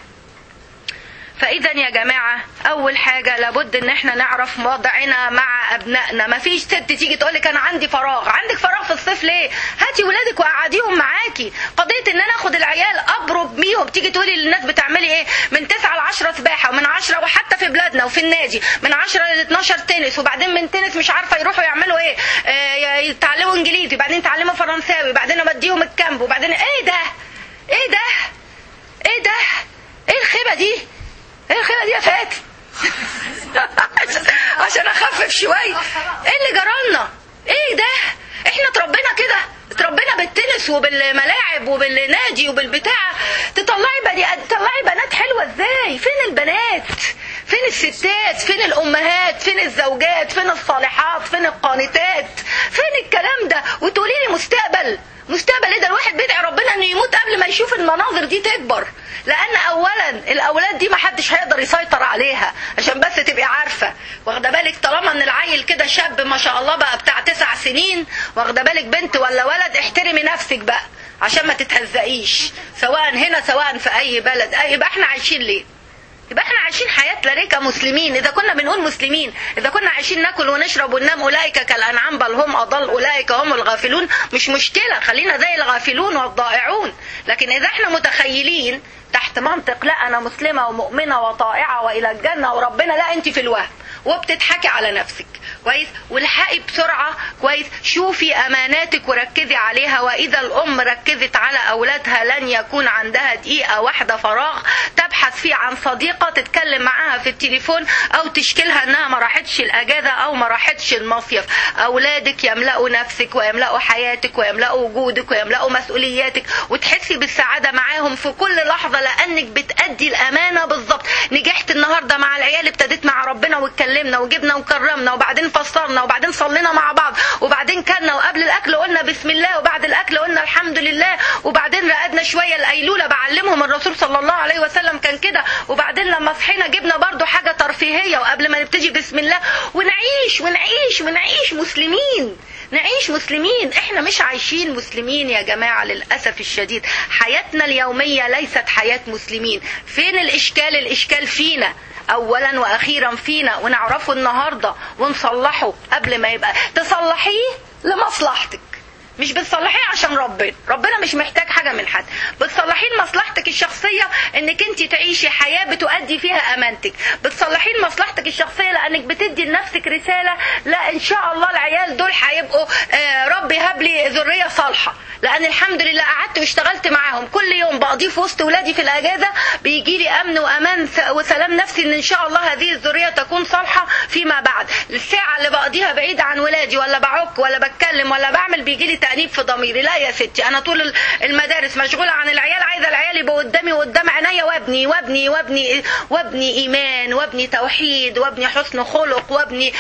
فاذا يا جماعه اول حاجه لابد ان احنا نعرف وضعنا مع ابنائنا مفيش ست تيجي تقول لك انا عندي فراغ عندك فراغ في الصيف ليه هاتي ولادك وقعديهم معاكي قضيه ان انا اخد العيال ابرب بيهم تيجي تقولي للناس بتعملي ايه من 9 ل 10 سباحه ومن 10 وحتى في بلادنا وفي النادي من 10 ل 12 تنس وبعدين من تنس مش عارفه يروحوا يعملوا ايه آه يتعلموا انجليزي بعدين يتعلموا فرنساوي بعدين اوديهم الكامب وبعدين ايه ده ايه ده ايه ده ايه الخيبه دي ايه الخيبه دي يا فاتن عشان اخفف شويه ايه اللي جرالنا ايه ده احنا اتربينا كده اتربينا بالتنس وبالملاعب وبالنادي وبالبتاع تطلعي بني تطلعي بنات حلوه ازاي فين البنات فين الستات فين الامهات فين الزوجات فين الصالحات فين القانتات فين الكلام ده وتقولي لي مستقبل مستقبل ايه ده الواحد بيدعي ربنا انه يموت قبل ما يشوف المناظر دي تكبر لان اولا الاولاد دي ما حدش هيقدر يسيطر عليها عشان بس تبقي عارفه واخده بالك طالما ان العيل كده شاب ما شاء الله بقى بتاع تسع سنين واخده بالك بنت ولا ولد احترمي نفسك بقى عشان ما تتهزقيش سواء هنا سواء في اي بلد يبقى احنا عايشين ليه يبقى احنا عايشين حياتنا ليه كمسلمين اذا كنا بنقول مسلمين اذا كنا عايشين ناكل ونشرب وننام اولئك كالانعام بل هم اضل اولئك هم الغافلون مش مشكله خلينا زي الغافلون والضائعون لكن اذا احنا متخيلين تحت منطق لا انا مسلمه ومؤمنه وطائعه والى الجنه وربنا لا انت في الوهم وبتضحكي على نفسك كويس والحقي بسرعه كويس شوفي اماناتك وركزي عليها واذا الام ركزت على اولادها لن يكون عندها دقيقه واحده فراغ تبحث فيه عن صديقه تتكلم معاها في التليفون او تشكلها انها ما راحتش الاجازه او ما راحتش المصيف اولادك يملأوا نفسك ويملأوا حياتك ويملأوا وجودك ويملأوا مسؤولياتك وتحسي بالسعاده معاهم في كل لحظه لانك بتأدي الامانه بالظبط نجحت النهارده مع العيال ابتديت مع ربنا واتكلمنا وجبنا وكرمنا وبعدين فسرنا وبعدين صلينا مع بعض وبعدين كلنا وقبل الاكل قلنا بسم الله وبعد الاكل قلنا الحمد لله وبعدين رقدنا شويه الايلوله بعلمهم الرسول صلى الله عليه وسلم كان كده وبعدين لما صحينا جبنا برضو حاجه ترفيهيه وقبل ما نبتدي بسم الله ونعيش ونعيش ونعيش مسلمين نعيش مسلمين احنا مش عايشين مسلمين يا جماعة للأسف الشديد حياتنا اليومية ليست حياة مسلمين فين الإشكال الإشكال فينا اولا واخيرا فينا ونعرفه النهارده ونصلحه قبل ما يبقى تصلحيه لمصلحتك مش بتصلحيه عشان ربنا ربنا مش محتاج حاجه من حد بتصلحيه لمصلحتك الشخصيه انك انت تعيشي حياه بتؤدي فيها امانتك بتصلحيه لمصلحتك الشخصيه لانك بتدي لنفسك رساله لا ان شاء الله العيال دول هيبقوا آه ربي هب لي ذريه صالحه لان الحمد لله قعدت واشتغلت معاهم كل يوم بقضيه في وسط ولادي في الاجازه بيجي لي امن وامان وسلام نفسي ان ان شاء الله هذه الذريه تكون صالحه فيما بعد الساعه اللي بقضيها بعيد عن ولادي ولا بعك ولا بتكلم ولا بعمل بيجي لي تأنيب في ضميري لا يا ستي انا طول المدارس مشغوله عن العيال عايزه العيال يبقوا قدامي وقدام عينيا وابني وابني وابني وابني ايمان وابني توحيد وابني حسن خلق وابني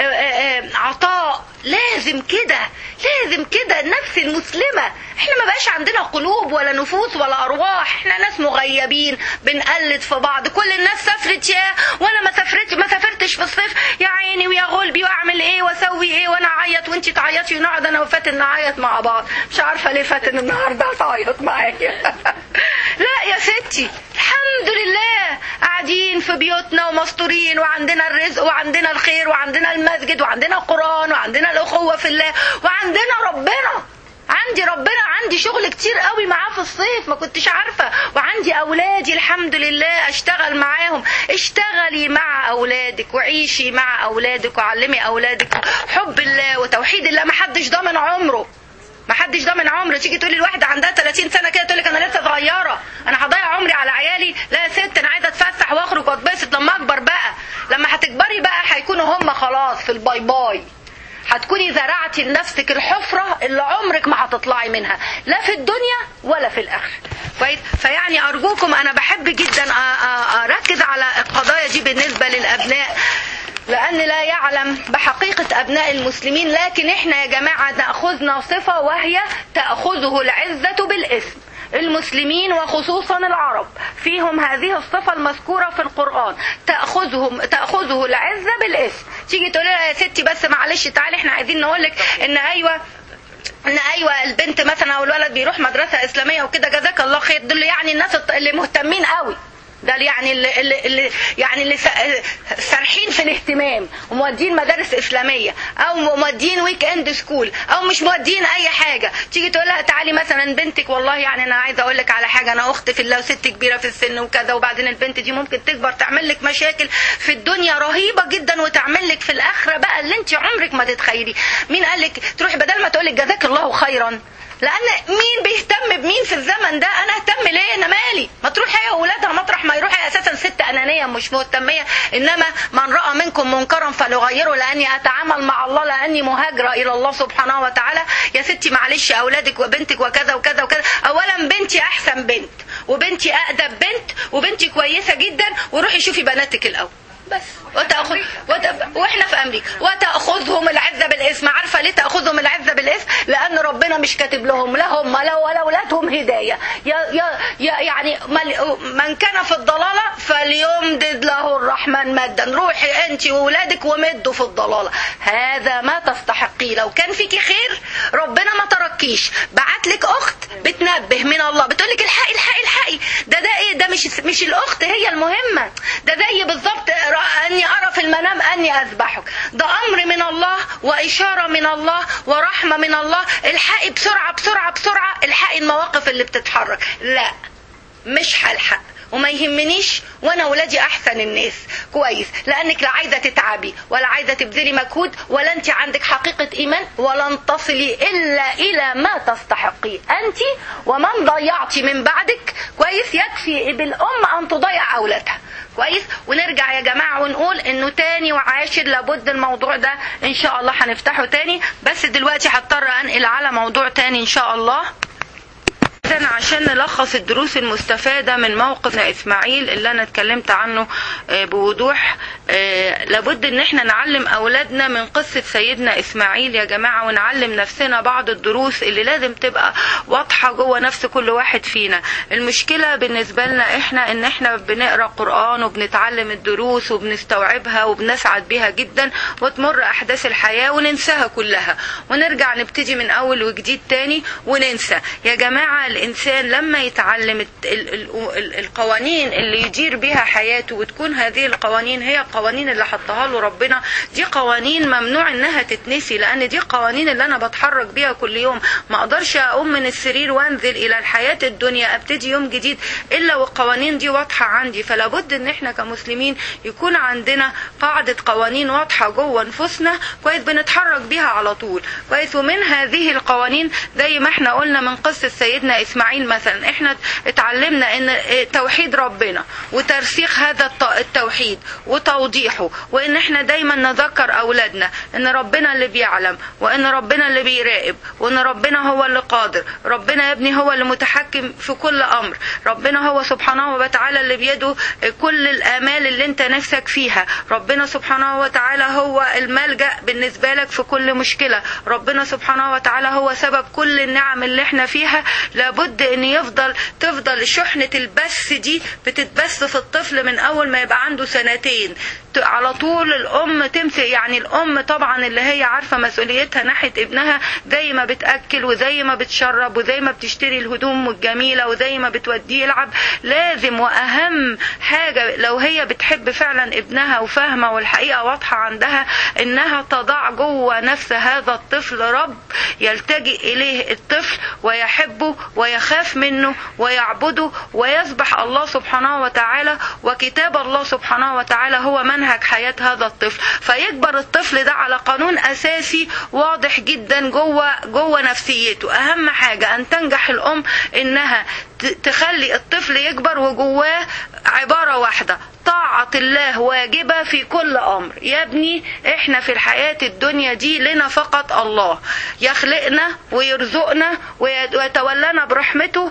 عطاء لازم كده لازم كده النفس المسلمه احنا ما بقاش عندنا قلوب ولا نفوس ولا ارواح احنا ناس مغيبين بنقلد في بعض كل الناس سافرت يا وانا ما سافرت ما سافرتش في الصيف يا عيني ويا غلبي واعمل ايه واسوي ايه وانا اعيط وانت تعيطي ونقعد انا وفاتن نعيط مع بعض مش عارفه ليه فاتن النهارده هتعيط معايا لا يا ستي الحمد لله قاعدين وقاعدين في بيوتنا ومستورين وعندنا الرزق وعندنا الخير وعندنا المسجد وعندنا القرآن وعندنا الأخوة في الله وعندنا ربنا عندي ربنا عندي شغل كتير قوي معاه في الصيف ما كنتش عارفة وعندي أولادي الحمد لله أشتغل معاهم اشتغلي مع أولادك وعيشي مع أولادك وعلمي أولادك حب الله وتوحيد الله ما حدش ضامن عمره ما حدش ضامن عمره تيجي تقولي الواحده عندها 30 سنه كده تقول لك انا لسه صغيره انا هضيع عمري على عيالي لا يا ست انا عايزه اتفسح واخرج واتبسط لما اكبر بقى لما هتكبري بقى هيكونوا هم خلاص في الباي باي هتكوني زرعتي لنفسك الحفرة اللي عمرك ما هتطلعي منها لا في الدنيا ولا في الآخرة كويس فيعني أرجوكم أنا بحب جدا أ- أ- أركز على القضايا دي بالنسبة للأبناء لأن لا يعلم بحقيقة أبناء المسلمين لكن إحنا يا جماعة نأخذنا صفة وهي تأخذه العزة بالاسم المسلمين وخصوصا العرب فيهم هذه الصفة المذكورة في القرآن تأخذهم تأخذه العزة بالاسم تيجي تقول لها يا ستي بس معلش تعالي احنا عايزين نقول لك ان ايوه ان ايوه البنت مثلا او الولد بيروح مدرسه اسلاميه وكده جزاك الله خير دول يعني الناس اللي مهتمين قوي ده يعني اللي, اللي, اللي يعني اللي س- سارحين في الاهتمام ومودين مدارس اسلاميه او مودين ويك اند سكول او مش مودين اي حاجه تيجي تقول لها تعالي مثلا بنتك والله يعني انا عايزه اقول لك على حاجه انا اخت في الله وست كبيره في السن وكذا وبعدين البنت دي ممكن تكبر تعمل لك مشاكل في الدنيا رهيبه جدا وتعمل لك في الاخره بقى اللي انت عمرك ما تتخيلي مين قال لك تروحي بدل ما تقول لك جزاك الله خيرا لان مين بيهتم بمين في الزمن ده انا اهتم ليه انا مالي ما تروح هي واولادها مطرح ما يروح هي اساسا ست انانيه مش مهتميه انما من راى منكم منكرا فليغيره لاني اتعامل مع الله لاني مهاجره الى الله سبحانه وتعالى يا ستي معلش اولادك وبنتك وكذا وكذا وكذا اولا بنتي احسن بنت وبنتي اقدم بنت وبنتي كويسه جدا وروحي شوفي بناتك الاول بس وتأخذ وت... واحنا في امريكا وتاخذهم العزه بالاسم عارفه ليه تاخذهم العزه بالاسم لان ربنا مش كاتب لهم لا هم لا ولا اولادهم هدايه يا يا يا يعني مل- من كان في الضلاله فليمدد له الرحمن مدا روحي انت واولادك ومدوا في الضلاله هذا ما تستحقيه لو كان فيكي خير ربنا ما تركيش بعت لك اخت بتنبه من الله بتقول لك الحقي الحقي الحقي ده ده ايه ده مش مش الاخت هي المهمه ده زي بالظبط اني ارى في المنام اني اذبحك ده امر من الله واشاره من الله ورحمه من الله الحقي بسرعه بسرعه بسرعه الحقي المواقف اللي بتتحرك لا مش هلحق وما يهمنيش وانا ولادي احسن الناس كويس لانك لا عايزه تتعبي ولا عايزه تبذلي مجهود ولا انت عندك حقيقه ايمان ولن تصلي الا الى ما تستحقيه انت ومن ضيعتي من بعدك كويس يكفي بالام ان تضيع اولادها كويس ونرجع يا جماعه ونقول انه تاني وعاشر لابد الموضوع ده ان شاء الله هنفتحه تاني بس دلوقتي هضطر انقل على موضوع تاني ان شاء الله إذن عشان نلخص الدروس المستفادة من موقف إسماعيل اللي أنا اتكلمت عنه آه، بوضوح آه، لابد إن احنا نعلم أولادنا من قصة سيدنا إسماعيل يا جماعة ونعلم نفسنا بعض الدروس اللي لازم تبقى واضحة جوه نفس كل واحد فينا المشكلة بالنسبة لنا احنا إن احنا بنقرأ قرآن وبنتعلم الدروس وبنستوعبها وبنسعد بيها جدا وتمر أحداث الحياة وننساها كلها ونرجع نبتدي من أول وجديد تاني وننسى يا جماعة الإنسان لما يتعلم الت- ال- ال- ال- القوانين اللي يدير بها حياته وتكون هذه القوانين هي القوانين اللي حطها له ربنا دي قوانين ممنوع انها تتنسي لان دي قوانين اللي انا بتحرك بيها كل يوم ما اقدرش اقوم من السرير وانزل الى الحياة الدنيا ابتدي يوم جديد الا والقوانين دي واضحة عندي فلا بد ان احنا كمسلمين يكون عندنا قاعدة قوانين واضحة جوه نفوسنا كويس بنتحرك بيها على طول كويس ومن هذه القوانين زي ما احنا قلنا من قصة سيدنا اسماعيل مثلا احنا اتعلمنا ان توحيد ربنا وترسيخ هذا الت- التوحيد وتوضيحه وان احنا دايما نذكر اولادنا ان ربنا اللي بيعلم وان ربنا اللي بيراقب وان ربنا هو اللي قادر ربنا يا ابني هو اللي متحكم في كل امر ربنا هو سبحانه وتعالى اللي بيده كل الامال اللي انت نفسك فيها ربنا سبحانه وتعالى هو الملجأ بالنسبة لك في كل مشكلة ربنا سبحانه وتعالى هو سبب كل النعم اللي احنا فيها لابد ان يفضل تفضل شحنة البث دي بتتبث في الطفل من اول ما يبقى عنده سنتين ت- على طول الام تمسك يعني الام طبعا اللي هي عارفة مسؤوليتها ناحية ابنها زي ما بتأكل وزي ما بتشرب وزي ما بتشتري الهدوم الجميلة وزي ما بتوديه يلعب لازم واهم اهم حاجه لو هي بتحب فعلا ابنها وفاهمه والحقيقه واضحه عندها انها تضع جوه نفس هذا الطفل رب يلتجئ اليه الطفل ويحبه ويخاف منه ويعبده ويسبح الله سبحانه وتعالى وكتاب الله سبحانه وتعالى هو منهج حياه هذا الطفل فيكبر الطفل ده على قانون اساسي واضح جدا جوه جوه نفسيته اهم حاجه ان تنجح الام انها تخلي الطفل يكبر وجواه عباره واحده طاعة الله واجبة في كل أمر يا ابني احنا في الحياة الدنيا دي لنا فقط الله يخلقنا ويرزقنا ويتولانا برحمته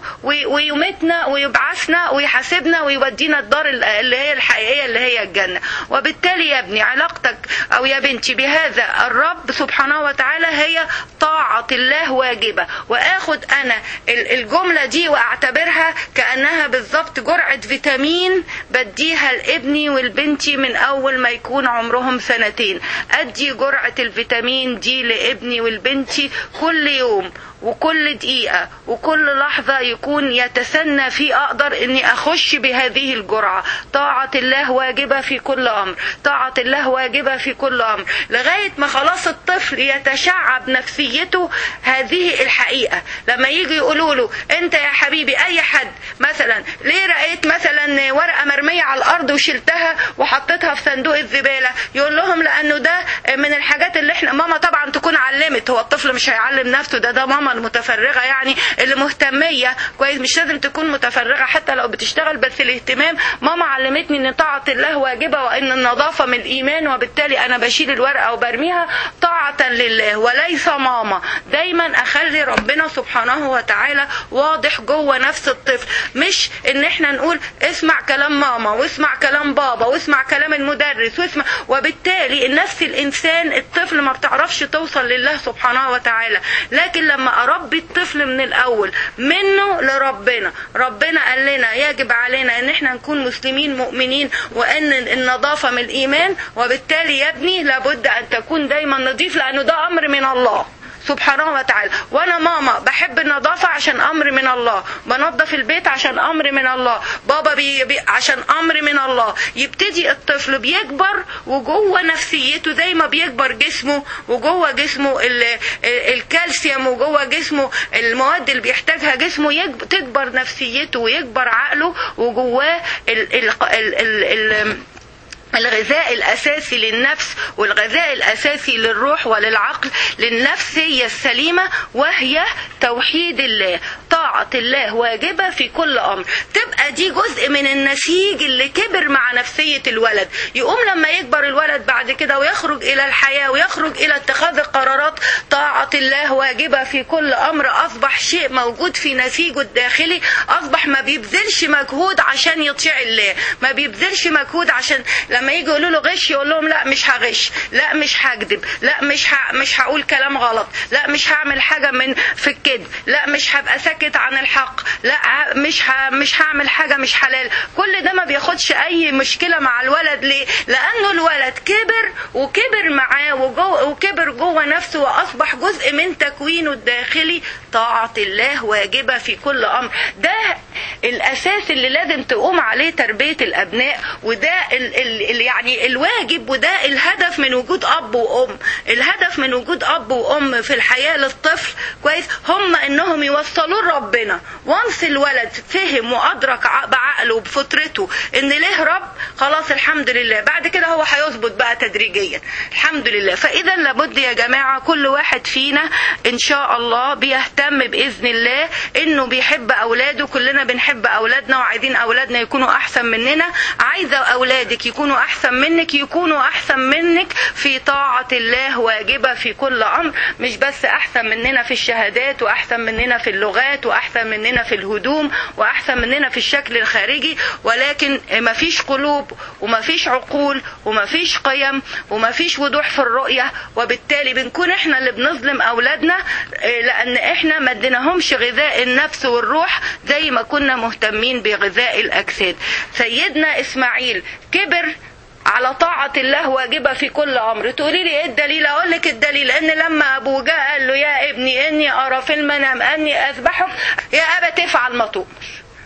ويمتنا ويبعثنا ويحاسبنا ويودينا الدار اللي هي الحقيقية اللي هي الجنة وبالتالي يا ابني علاقتك أو يا بنتي بهذا الرب سبحانه وتعالى هي طاعة الله واجبة وآخد أنا الجملة دي وأعتبرها كأنها بالظبط جرعة فيتامين بديها لابني والبنتي من اول ما يكون عمرهم سنتين ادي جرعه الفيتامين دي لابني والبنتي كل يوم وكل دقيقة وكل لحظة يكون يتسنى في أقدر أني أخش بهذه الجرعة طاعة الله واجبة في كل أمر طاعة الله واجبة في كل أمر لغاية ما خلاص الطفل يتشعب نفسيته هذه الحقيقة لما يجي يقولوا له أنت يا حبيبي أي حد مثلا ليه رأيت مثلا ورقة مرمية على الأرض وشلتها وحطيتها في صندوق الزبالة يقول لهم لأنه ده من الحاجات اللي احنا ماما طبعا تكون علمت هو الطفل مش هيعلم نفسه ده ده ماما المتفرغه يعني اللي مهتميه كويس مش لازم تكون متفرغه حتى لو بتشتغل بس الاهتمام ماما علمتني ان طاعه الله واجبه وان النظافه من الايمان وبالتالي انا بشيل الورقه وبرميها طاعه لله وليس ماما دايما اخلي ربنا سبحانه وتعالى واضح جوه نفس الطفل مش ان احنا نقول اسمع كلام ماما واسمع كلام بابا واسمع كلام المدرس واسمع وبالتالي نفس الانسان الطفل ما بتعرفش توصل لله سبحانه وتعالى لكن لما اربي الطفل من الاول منه لربنا ربنا قال لنا يجب علينا ان احنا نكون مسلمين مؤمنين وان النظافه من الايمان وبالتالي يا ابني لابد ان تكون دايما نظيف لانه ده امر من الله سبحانه وتعالى وانا ماما بحب النظافة عشان امر من الله بنظف البيت عشان امر من الله بابا بي بي عشان امر من الله يبتدي الطفل بيكبر وجوه نفسيته زي ما بيكبر جسمه وجوه جسمه الكالسيوم وجوه جسمه المواد اللي بيحتاجها جسمه تكبر نفسيته ويكبر عقله وجواه ال ال ال ال ال الغذاء الأساسي للنفس والغذاء الأساسي للروح وللعقل للنفسية السليمة وهي توحيد الله طاعة الله واجبة في كل أمر تبقى دي جزء من النسيج اللي كبر مع نفسية الولد يقوم لما يكبر الولد بعد كده ويخرج إلى الحياة ويخرج إلى اتخاذ القرارات طاعة الله واجبة في كل أمر أصبح شيء موجود في نسيجه الداخلي أصبح ما بيبذلش مجهود عشان يطيع الله ما بيبذلش مجهود عشان لما يجي يقولوا له غش يقول لهم لا مش هغش لا مش هكذب لا مش ه... مش هقول كلام غلط لا مش هعمل حاجه من في الكذب لا مش هبقى ساكت عن الحق لا مش ه... مش هعمل حاجه مش حلال كل ده ما بياخدش اي مشكله مع الولد ليه لانه الولد كبر وكبر معاه وجو... وكبر جوه نفسه واصبح جزء من تكوينه الداخلي طاعه الله واجبه في كل امر ده الاساس اللي لازم تقوم عليه تربيه الابناء وده ال... ال... يعني الواجب وده الهدف من وجود اب وام الهدف من وجود اب وام في الحياه للطفل كويس هم انهم يوصلوا لربنا وانس الولد فهم وادرك بعقله وبفطرته ان ليه رب خلاص الحمد لله بعد كده هو هيظبط بقى تدريجيا الحمد لله فاذا لابد يا جماعه كل واحد فينا ان شاء الله بيهتم باذن الله انه بيحب اولاده كلنا بنحب اولادنا وعايزين اولادنا يكونوا احسن مننا عايزه اولادك يكونوا احسن منك يكونوا احسن منك في طاعه الله واجبه في كل امر مش بس احسن مننا في الشهادات واحسن مننا في اللغات واحسن مننا في الهدوم واحسن مننا في الشكل الخارجي ولكن مفيش قلوب ومفيش عقول ومفيش قيم ومفيش وضوح في الرؤيه وبالتالي بنكون احنا اللي بنظلم اولادنا لان احنا ما اديناهمش غذاء النفس والروح زي ما كنا مهتمين بغذاء الاجساد سيدنا اسماعيل كبر على طاعة الله واجبة في كل أمر تقولي لي إيه الدليل أقول لك الدليل إن لما أبوه جاء قال له يا ابني إني أرى في المنام أني أذبحك يا أبا تفعل ما تؤمر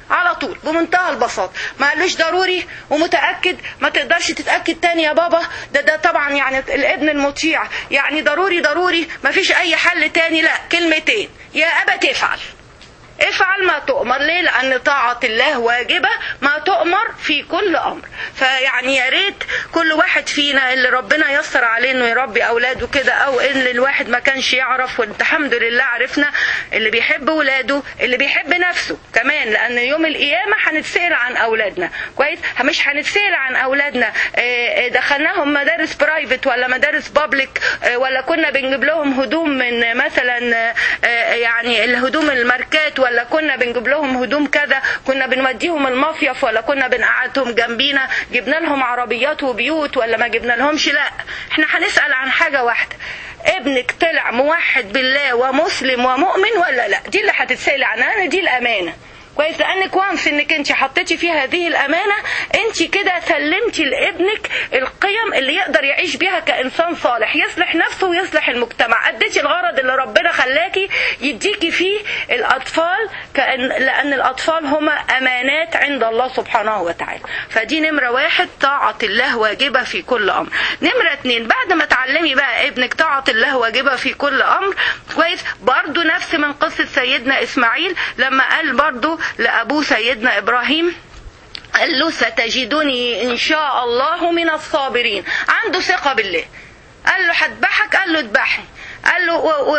على طول بمنتهى البساطه ما قالوش ضروري ومتاكد ما تقدرش تتاكد تاني يا بابا ده ده طبعا يعني الابن المطيع يعني ضروري ضروري ما فيش اي حل تاني لا كلمتين يا ابا تفعل افعل ما تؤمر ليه لان طاعه الله واجبه ما تؤمر في كل امر فيعني يا ريت كل واحد فينا اللي ربنا يسر عليه انه يربي اولاده كده او ان الواحد ما كانش يعرف والحمد لله عرفنا اللي بيحب ولاده اللي بيحب نفسه كمان لان يوم القيامه هنتسال عن اولادنا كويس مش هنتسال عن اولادنا دخلناهم مدارس برايفت ولا مدارس بابليك ولا كنا بنجيب لهم هدوم من مثلا يعني الهدوم الماركات ولا كنا بنجيب لهم هدوم كذا كنا بنوديهم المصيف ولا كنا بنقعدهم جنبينا جبنا لهم عربيات وبيوت ولا ما جبنا لهمش لا احنا هنسأل عن حاجة واحدة ابنك طلع موحد بالله ومسلم ومؤمن ولا لا دي اللي هتتسأل عنها دي الأمانة كويس لانك وانس انك انت حطيتي في هذه الامانه انت كده سلمتي لابنك القيم اللي يقدر يعيش بيها كانسان صالح يصلح نفسه ويصلح المجتمع اديتي الغرض اللي ربنا خلاكي يديكي فيه الاطفال كأن لان الاطفال هما امانات عند الله سبحانه وتعالى فدي نمره واحد طاعه الله واجبه في كل امر نمره اتنين بعد ما تعلمي بقى ابنك طاعه الله واجبه في كل امر كويس برضو نفس من قصه سيدنا اسماعيل لما قال برضو لأبوه سيدنا إبراهيم قال له ستجدني إن شاء الله من الصابرين عنده ثقة بالله قال له هذبحك قال له اذبحني قال له و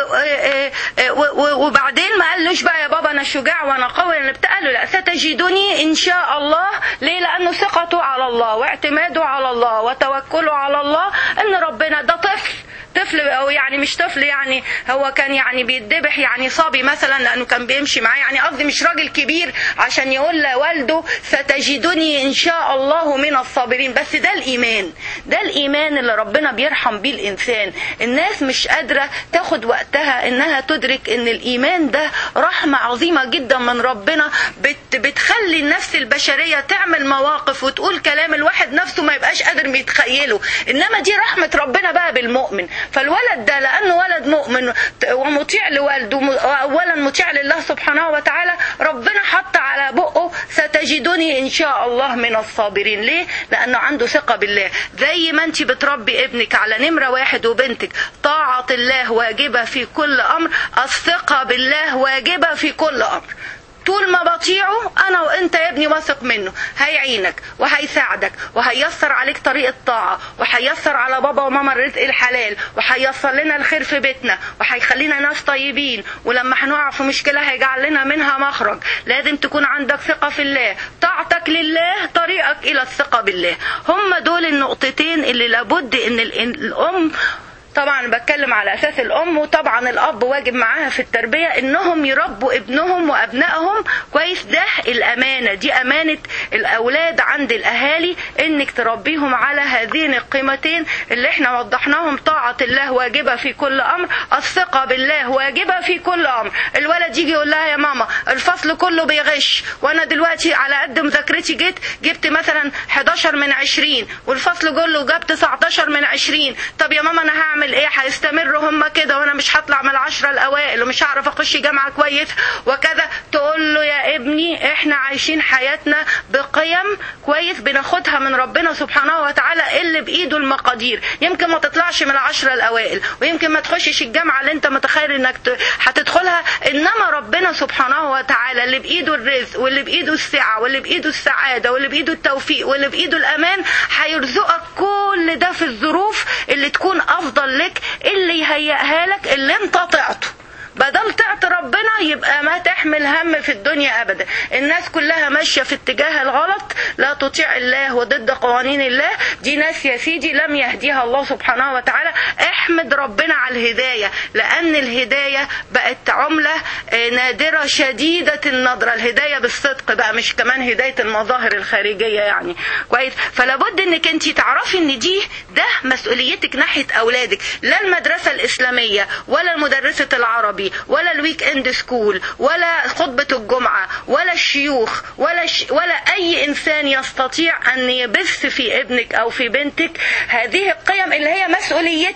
و و وبعدين ما قالوش بقى يا بابا انا شجاع وانا قوي انا بتاع قال له لا ستجدني ان شاء الله ليه لانه ثقته على الله واعتماده على الله وتوكله على الله ان ربنا ده طفل طفل او يعني مش طفل يعني هو كان يعني بيتذبح يعني صبي مثلا لانه كان بيمشي معاه يعني قصدي مش راجل كبير عشان يقول لوالده ستجدني ان شاء الله من الصابرين بس ده الايمان ده الايمان اللي ربنا بيرحم بيه الانسان الناس مش قادره تاخد وقتها انها تدرك ان الايمان ده رحمه عظيمه جدا من ربنا بت بتخلي النفس البشريه تعمل مواقف وتقول كلام الواحد نفسه ما يبقاش قادر يتخيله انما دي رحمه ربنا بقى بالمؤمن فالولد ده لانه ولد مؤمن ومطيع لوالده اولا مطيع لله سبحانه وتعالى ربنا حط على بقه ستجدني ان شاء الله من الصابرين ليه لانه عنده ثقه بالله زي ما انت بتربي ابنك على نمره واحد وبنتك طاعه الله واجبه في كل امر الثقه بالله واجبه في كل امر طول ما بطيعه انا وانت يا ابني واثق منه هيعينك وهيساعدك وهيسر عليك طريق الطاعه وهيسر على بابا وماما الرزق الحلال وهيسر لنا الخير في بيتنا وهيخلينا ناس طيبين ولما هنقع في مشكله هيجعل لنا منها مخرج لازم تكون عندك ثقه في الله طاعتك لله طريقك الى الثقه بالله هم دول النقطتين اللي لابد ان الام طبعا بتكلم على اساس الام وطبعا الاب واجب معاها في التربيه انهم يربوا ابنهم وابنائهم كويس ده الامانه دي امانه الاولاد عند الاهالي انك تربيهم على هذين القيمتين اللي احنا وضحناهم طاعه الله واجبه في كل امر الثقه بالله واجبه في كل امر الولد يجي يقول لها يا ماما الفصل كله بيغش وانا دلوقتي على قد مذاكرتي جيت جبت مثلا 11 من 20 والفصل كله جاب 19 من 20 طب يا ماما انا هعمل هعمل ايه هيستمروا هم كده وانا مش هطلع من العشرة الاوائل ومش هعرف اخش جامعة كويس وكذا تقول له يا ابني احنا عايشين حياتنا بقيم كويس بناخدها من ربنا سبحانه وتعالى اللي بايده المقادير يمكن ما تطلعش من العشرة الاوائل ويمكن ما تخشش الجامعة اللي انت متخيل انك هتدخلها انما ربنا سبحانه وتعالى اللي بايده الرزق واللي بايده السعة واللي بايده السعادة واللي بايده التوفيق واللي بايده الامان هيرزقك كل ده في الظروف اللي تكون افضل لك اللي يهيئها لك اللي انت طعته بدل تعط ربنا يبقى ما تحمل هم في الدنيا ابدا الناس كلها ماشيه في اتجاه الغلط لا تطيع الله وضد قوانين الله دي ناس يا سيدي لم يهديها الله سبحانه وتعالى احمد ربنا على الهدايه لان الهدايه بقت عمله نادره شديده النظره الهدايه بالصدق بقى مش كمان هدايه المظاهر الخارجيه يعني كويس فلابد انك انت تعرفي ان دي ده مسؤوليتك ناحيه اولادك لا المدرسه الاسلاميه ولا المدرسه العربي ولا الويك اند سكول ولا خطبة الجمعة ولا الشيوخ ولا ش... ولا أي إنسان يستطيع أن يبث في ابنك أو في بنتك هذه القيم اللي هي مسؤوليتك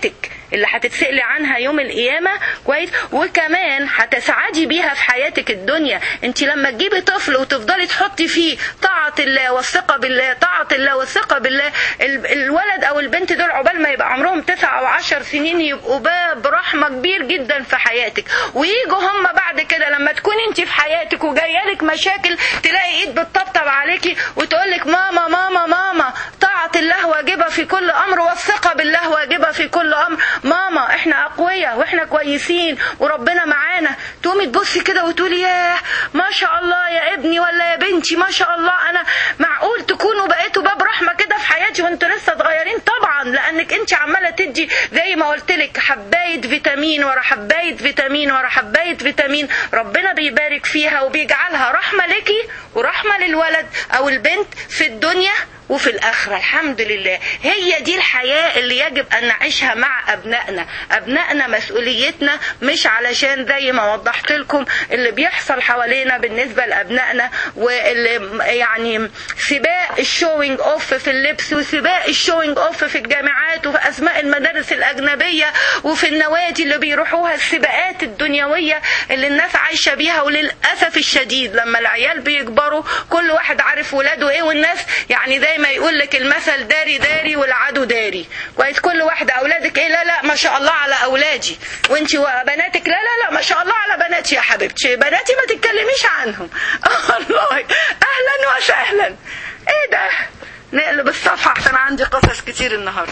اللي هتتسألي عنها يوم القيامة كويس وكمان هتسعدي بيها في حياتك الدنيا انت لما تجيبي طفل وتفضلي تحطي فيه طاعة الله والثقة بالله طاعة الله والثقة بالله ال- الولد او البنت دول عقبال ما يبقى عمرهم تسع او عشر سنين يبقوا باب رحمة كبير جدا في حياتك ويجوا هم بعد كده لما تكون انت في حياتك وجايلك مشاكل تلاقي ايد بتطبطب عليكي وتقولك ماما ماما ماما طاعة الله واجبة في كل امر والثقة بالله واجبة في كل امر ماما احنا اقوياء واحنا كويسين وربنا معانا تقومي تبصي كده وتقولي ياه ما شاء الله يا ابني ولا يا بنتي ما شاء الله انا معقول تكونوا بقيتوا باب رحمة كده في حياتي وانتوا لسه صغيرين طبعا لانك انت عمالة تدي زي ما قلت لك حباية فيتامين ورا حباية فيتامين ورا حباية فيتامين ربنا بيبارك فيها وبيجعلها رحمة ليكي ورحمة للولد او البنت في الدنيا وفي الآخرة الحمد لله هي دي الحياة اللي يجب أن نعيشها مع أبنائنا أبنائنا مسؤوليتنا مش علشان زي ما وضحت لكم اللي بيحصل حوالينا بالنسبة لأبنائنا واللي يعني سباق الشوينج أوف في اللبس وسباق الشوينج أوف في الجامعات وفي أسماء المدارس الأجنبية وفي النوادي اللي بيروحوها السباقات الدنيوية اللي الناس عايشة بيها وللأسف الشديد لما العيال بيكبروا كل واحد عارف ولاده إيه والناس يعني زي ما يقول لك المثل داري داري والعدو داري كويس كل واحدة أولادك إيه لا لا ما شاء الله على أولادي وأنت وبناتك لا لا لا ما شاء الله على بناتي يا حبيبتي بناتي ما تتكلميش عنهم والله أهلا وسهلا إيه ده نقلب الصفحة عشان عندي قصص كتير النهاردة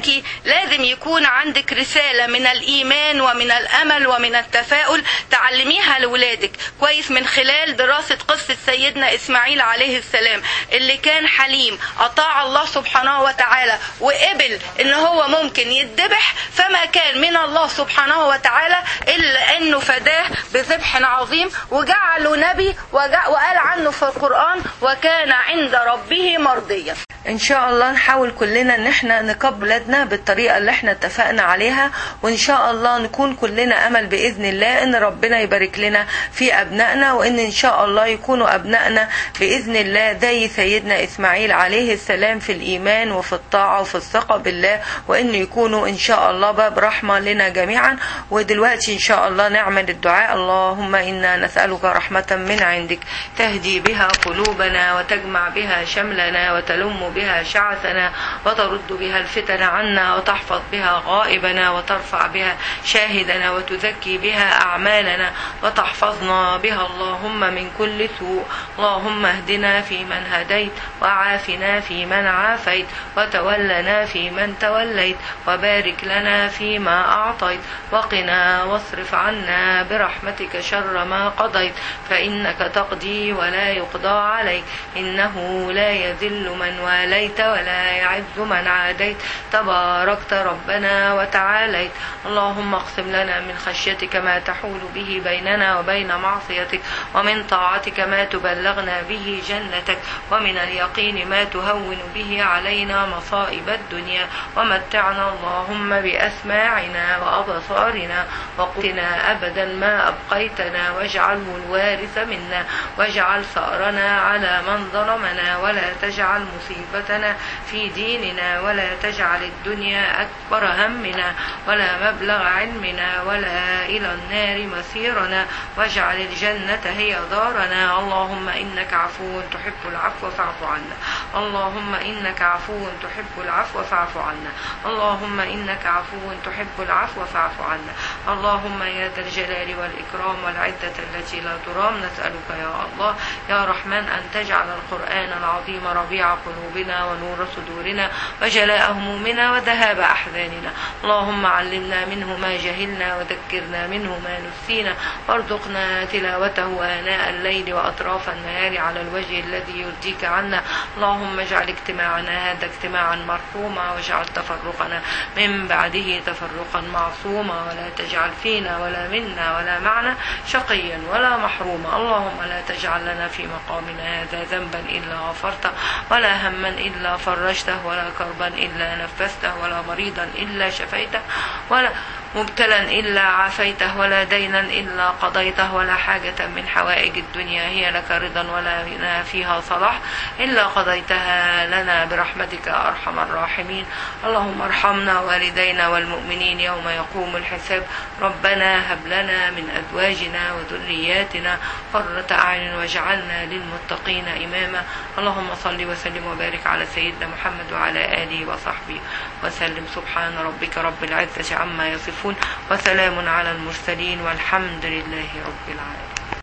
لازم يكون عندك رسالة من الإيمان ومن الأمل ومن التفاؤل تعلميها لولادك كويس من خلال دراسة قصة سيدنا إسماعيل عليه السلام اللي كان حليم أطاع الله سبحانه وتعالى وقبل إن هو ممكن يتذبح فما كان من الله سبحانه وتعالى إلا إنه فداه بذبح عظيم وجعله نبي وجع وقال عنه في القرآن وكان عند ربه مرضيا ان شاء الله نحاول كلنا ان احنا نقبل ولادنا بالطريقه اللي احنا اتفقنا عليها وان شاء الله نكون كلنا امل باذن الله ان ربنا يبارك لنا في ابنائنا وان ان شاء الله يكونوا ابنائنا باذن الله زي سيدنا اسماعيل عليه السلام في الايمان وفي الطاعه وفي الثقه بالله وان يكونوا ان شاء الله باب رحمه لنا جميعا ودلوقتي ان شاء الله نعمل الدعاء اللهم انا نسالك رحمه من عندك تهدي بها قلوبنا وتجمع بها شملنا وتلم بها شعثنا وترد بها الفتن عنا وتحفظ بها غائبنا وترفع بها شاهدنا وتزكي بها أعمالنا وتحفظنا بها اللهم من كل سوء اللهم اهدنا فيمن هديت وعافنا فيمن عافيت وتولنا فيمن توليت وبارك لنا فيما أعطيت وقنا واصرف عنا برحمتك شر ما قضيت فإنك تقضي ولا يقضى عليك إنه لا يذل من واليت ولا يعز من عاديت تباركت ربنا وتعاليت اللهم اقسم لنا من خشيتك ما تحول به بيننا وبين معصيتك ومن طاعتك ما تبلغنا به جنتك ومن اليقين ما تهون به علينا مصائب الدنيا ومتعنا اللهم بأسماعنا وأبصارنا وقتنا أبدا ما أبقيتنا واجعله الوارث منا واجعل ثأرنا على من ظلمنا ولا تجعل مصيبتنا في ديننا ولا تجعل الدنيا أكبر همنا ولا مبلغ علمنا ولا إلى النار مسيرنا واجعل الجنة هي دارنا اللهم إنك عفو تحب العفو فاعف عنا اللهم إنك عفو تحب العفو فاعف عنا اللهم إنك عفو تحب العفو فاعف عنا اللهم يا ذا الجلال والإكرام والعدة التي لا ترام نسألك يا الله يا رحمن أن تجعل القرآن العظيم ربيع قلوبنا ونور صدورنا وجلاء همومنا وذهاب أحزاننا اللهم علمنا منه ما جهلنا وذكرنا منه ما نسينا وارزقنا تلاوته آناء الليل وأطراف النهار على الوجه الذي يرضيك عنا اللهم اجعل اجتماعنا هذا اجتماعا مرحوما واجعل تفرقنا من بعده تفرقا معصوما ولا تجعل فينا ولا منا ولا معنا شقيا ولا محروما اللهم لا تجعل لنا في مقامنا هذا ذنبا إلا غفرته ولا هما إلا فرجته ولا كربا إلا نفسته ولا مريضا إلا شفيته ولا مبتلا إلا عافيته ولا دينا إلا قضيته ولا حاجة من حوائج الدنيا هي لك رضا ولا لنا فيها صلاح إلا قضيتها لنا برحمتك يا أرحم الراحمين اللهم ارحمنا والدينا والمؤمنين يوم يقوم الحساب ربنا هب لنا من أزواجنا وذرياتنا قرة أعين واجعلنا للمتقين إماما اللهم صل وسلم وبارك على سيدنا محمد وعلى آله وصحبه وسلم سبحان ربك رب العزة عما يصفون وسلام على المرسلين والحمد لله رب العالمين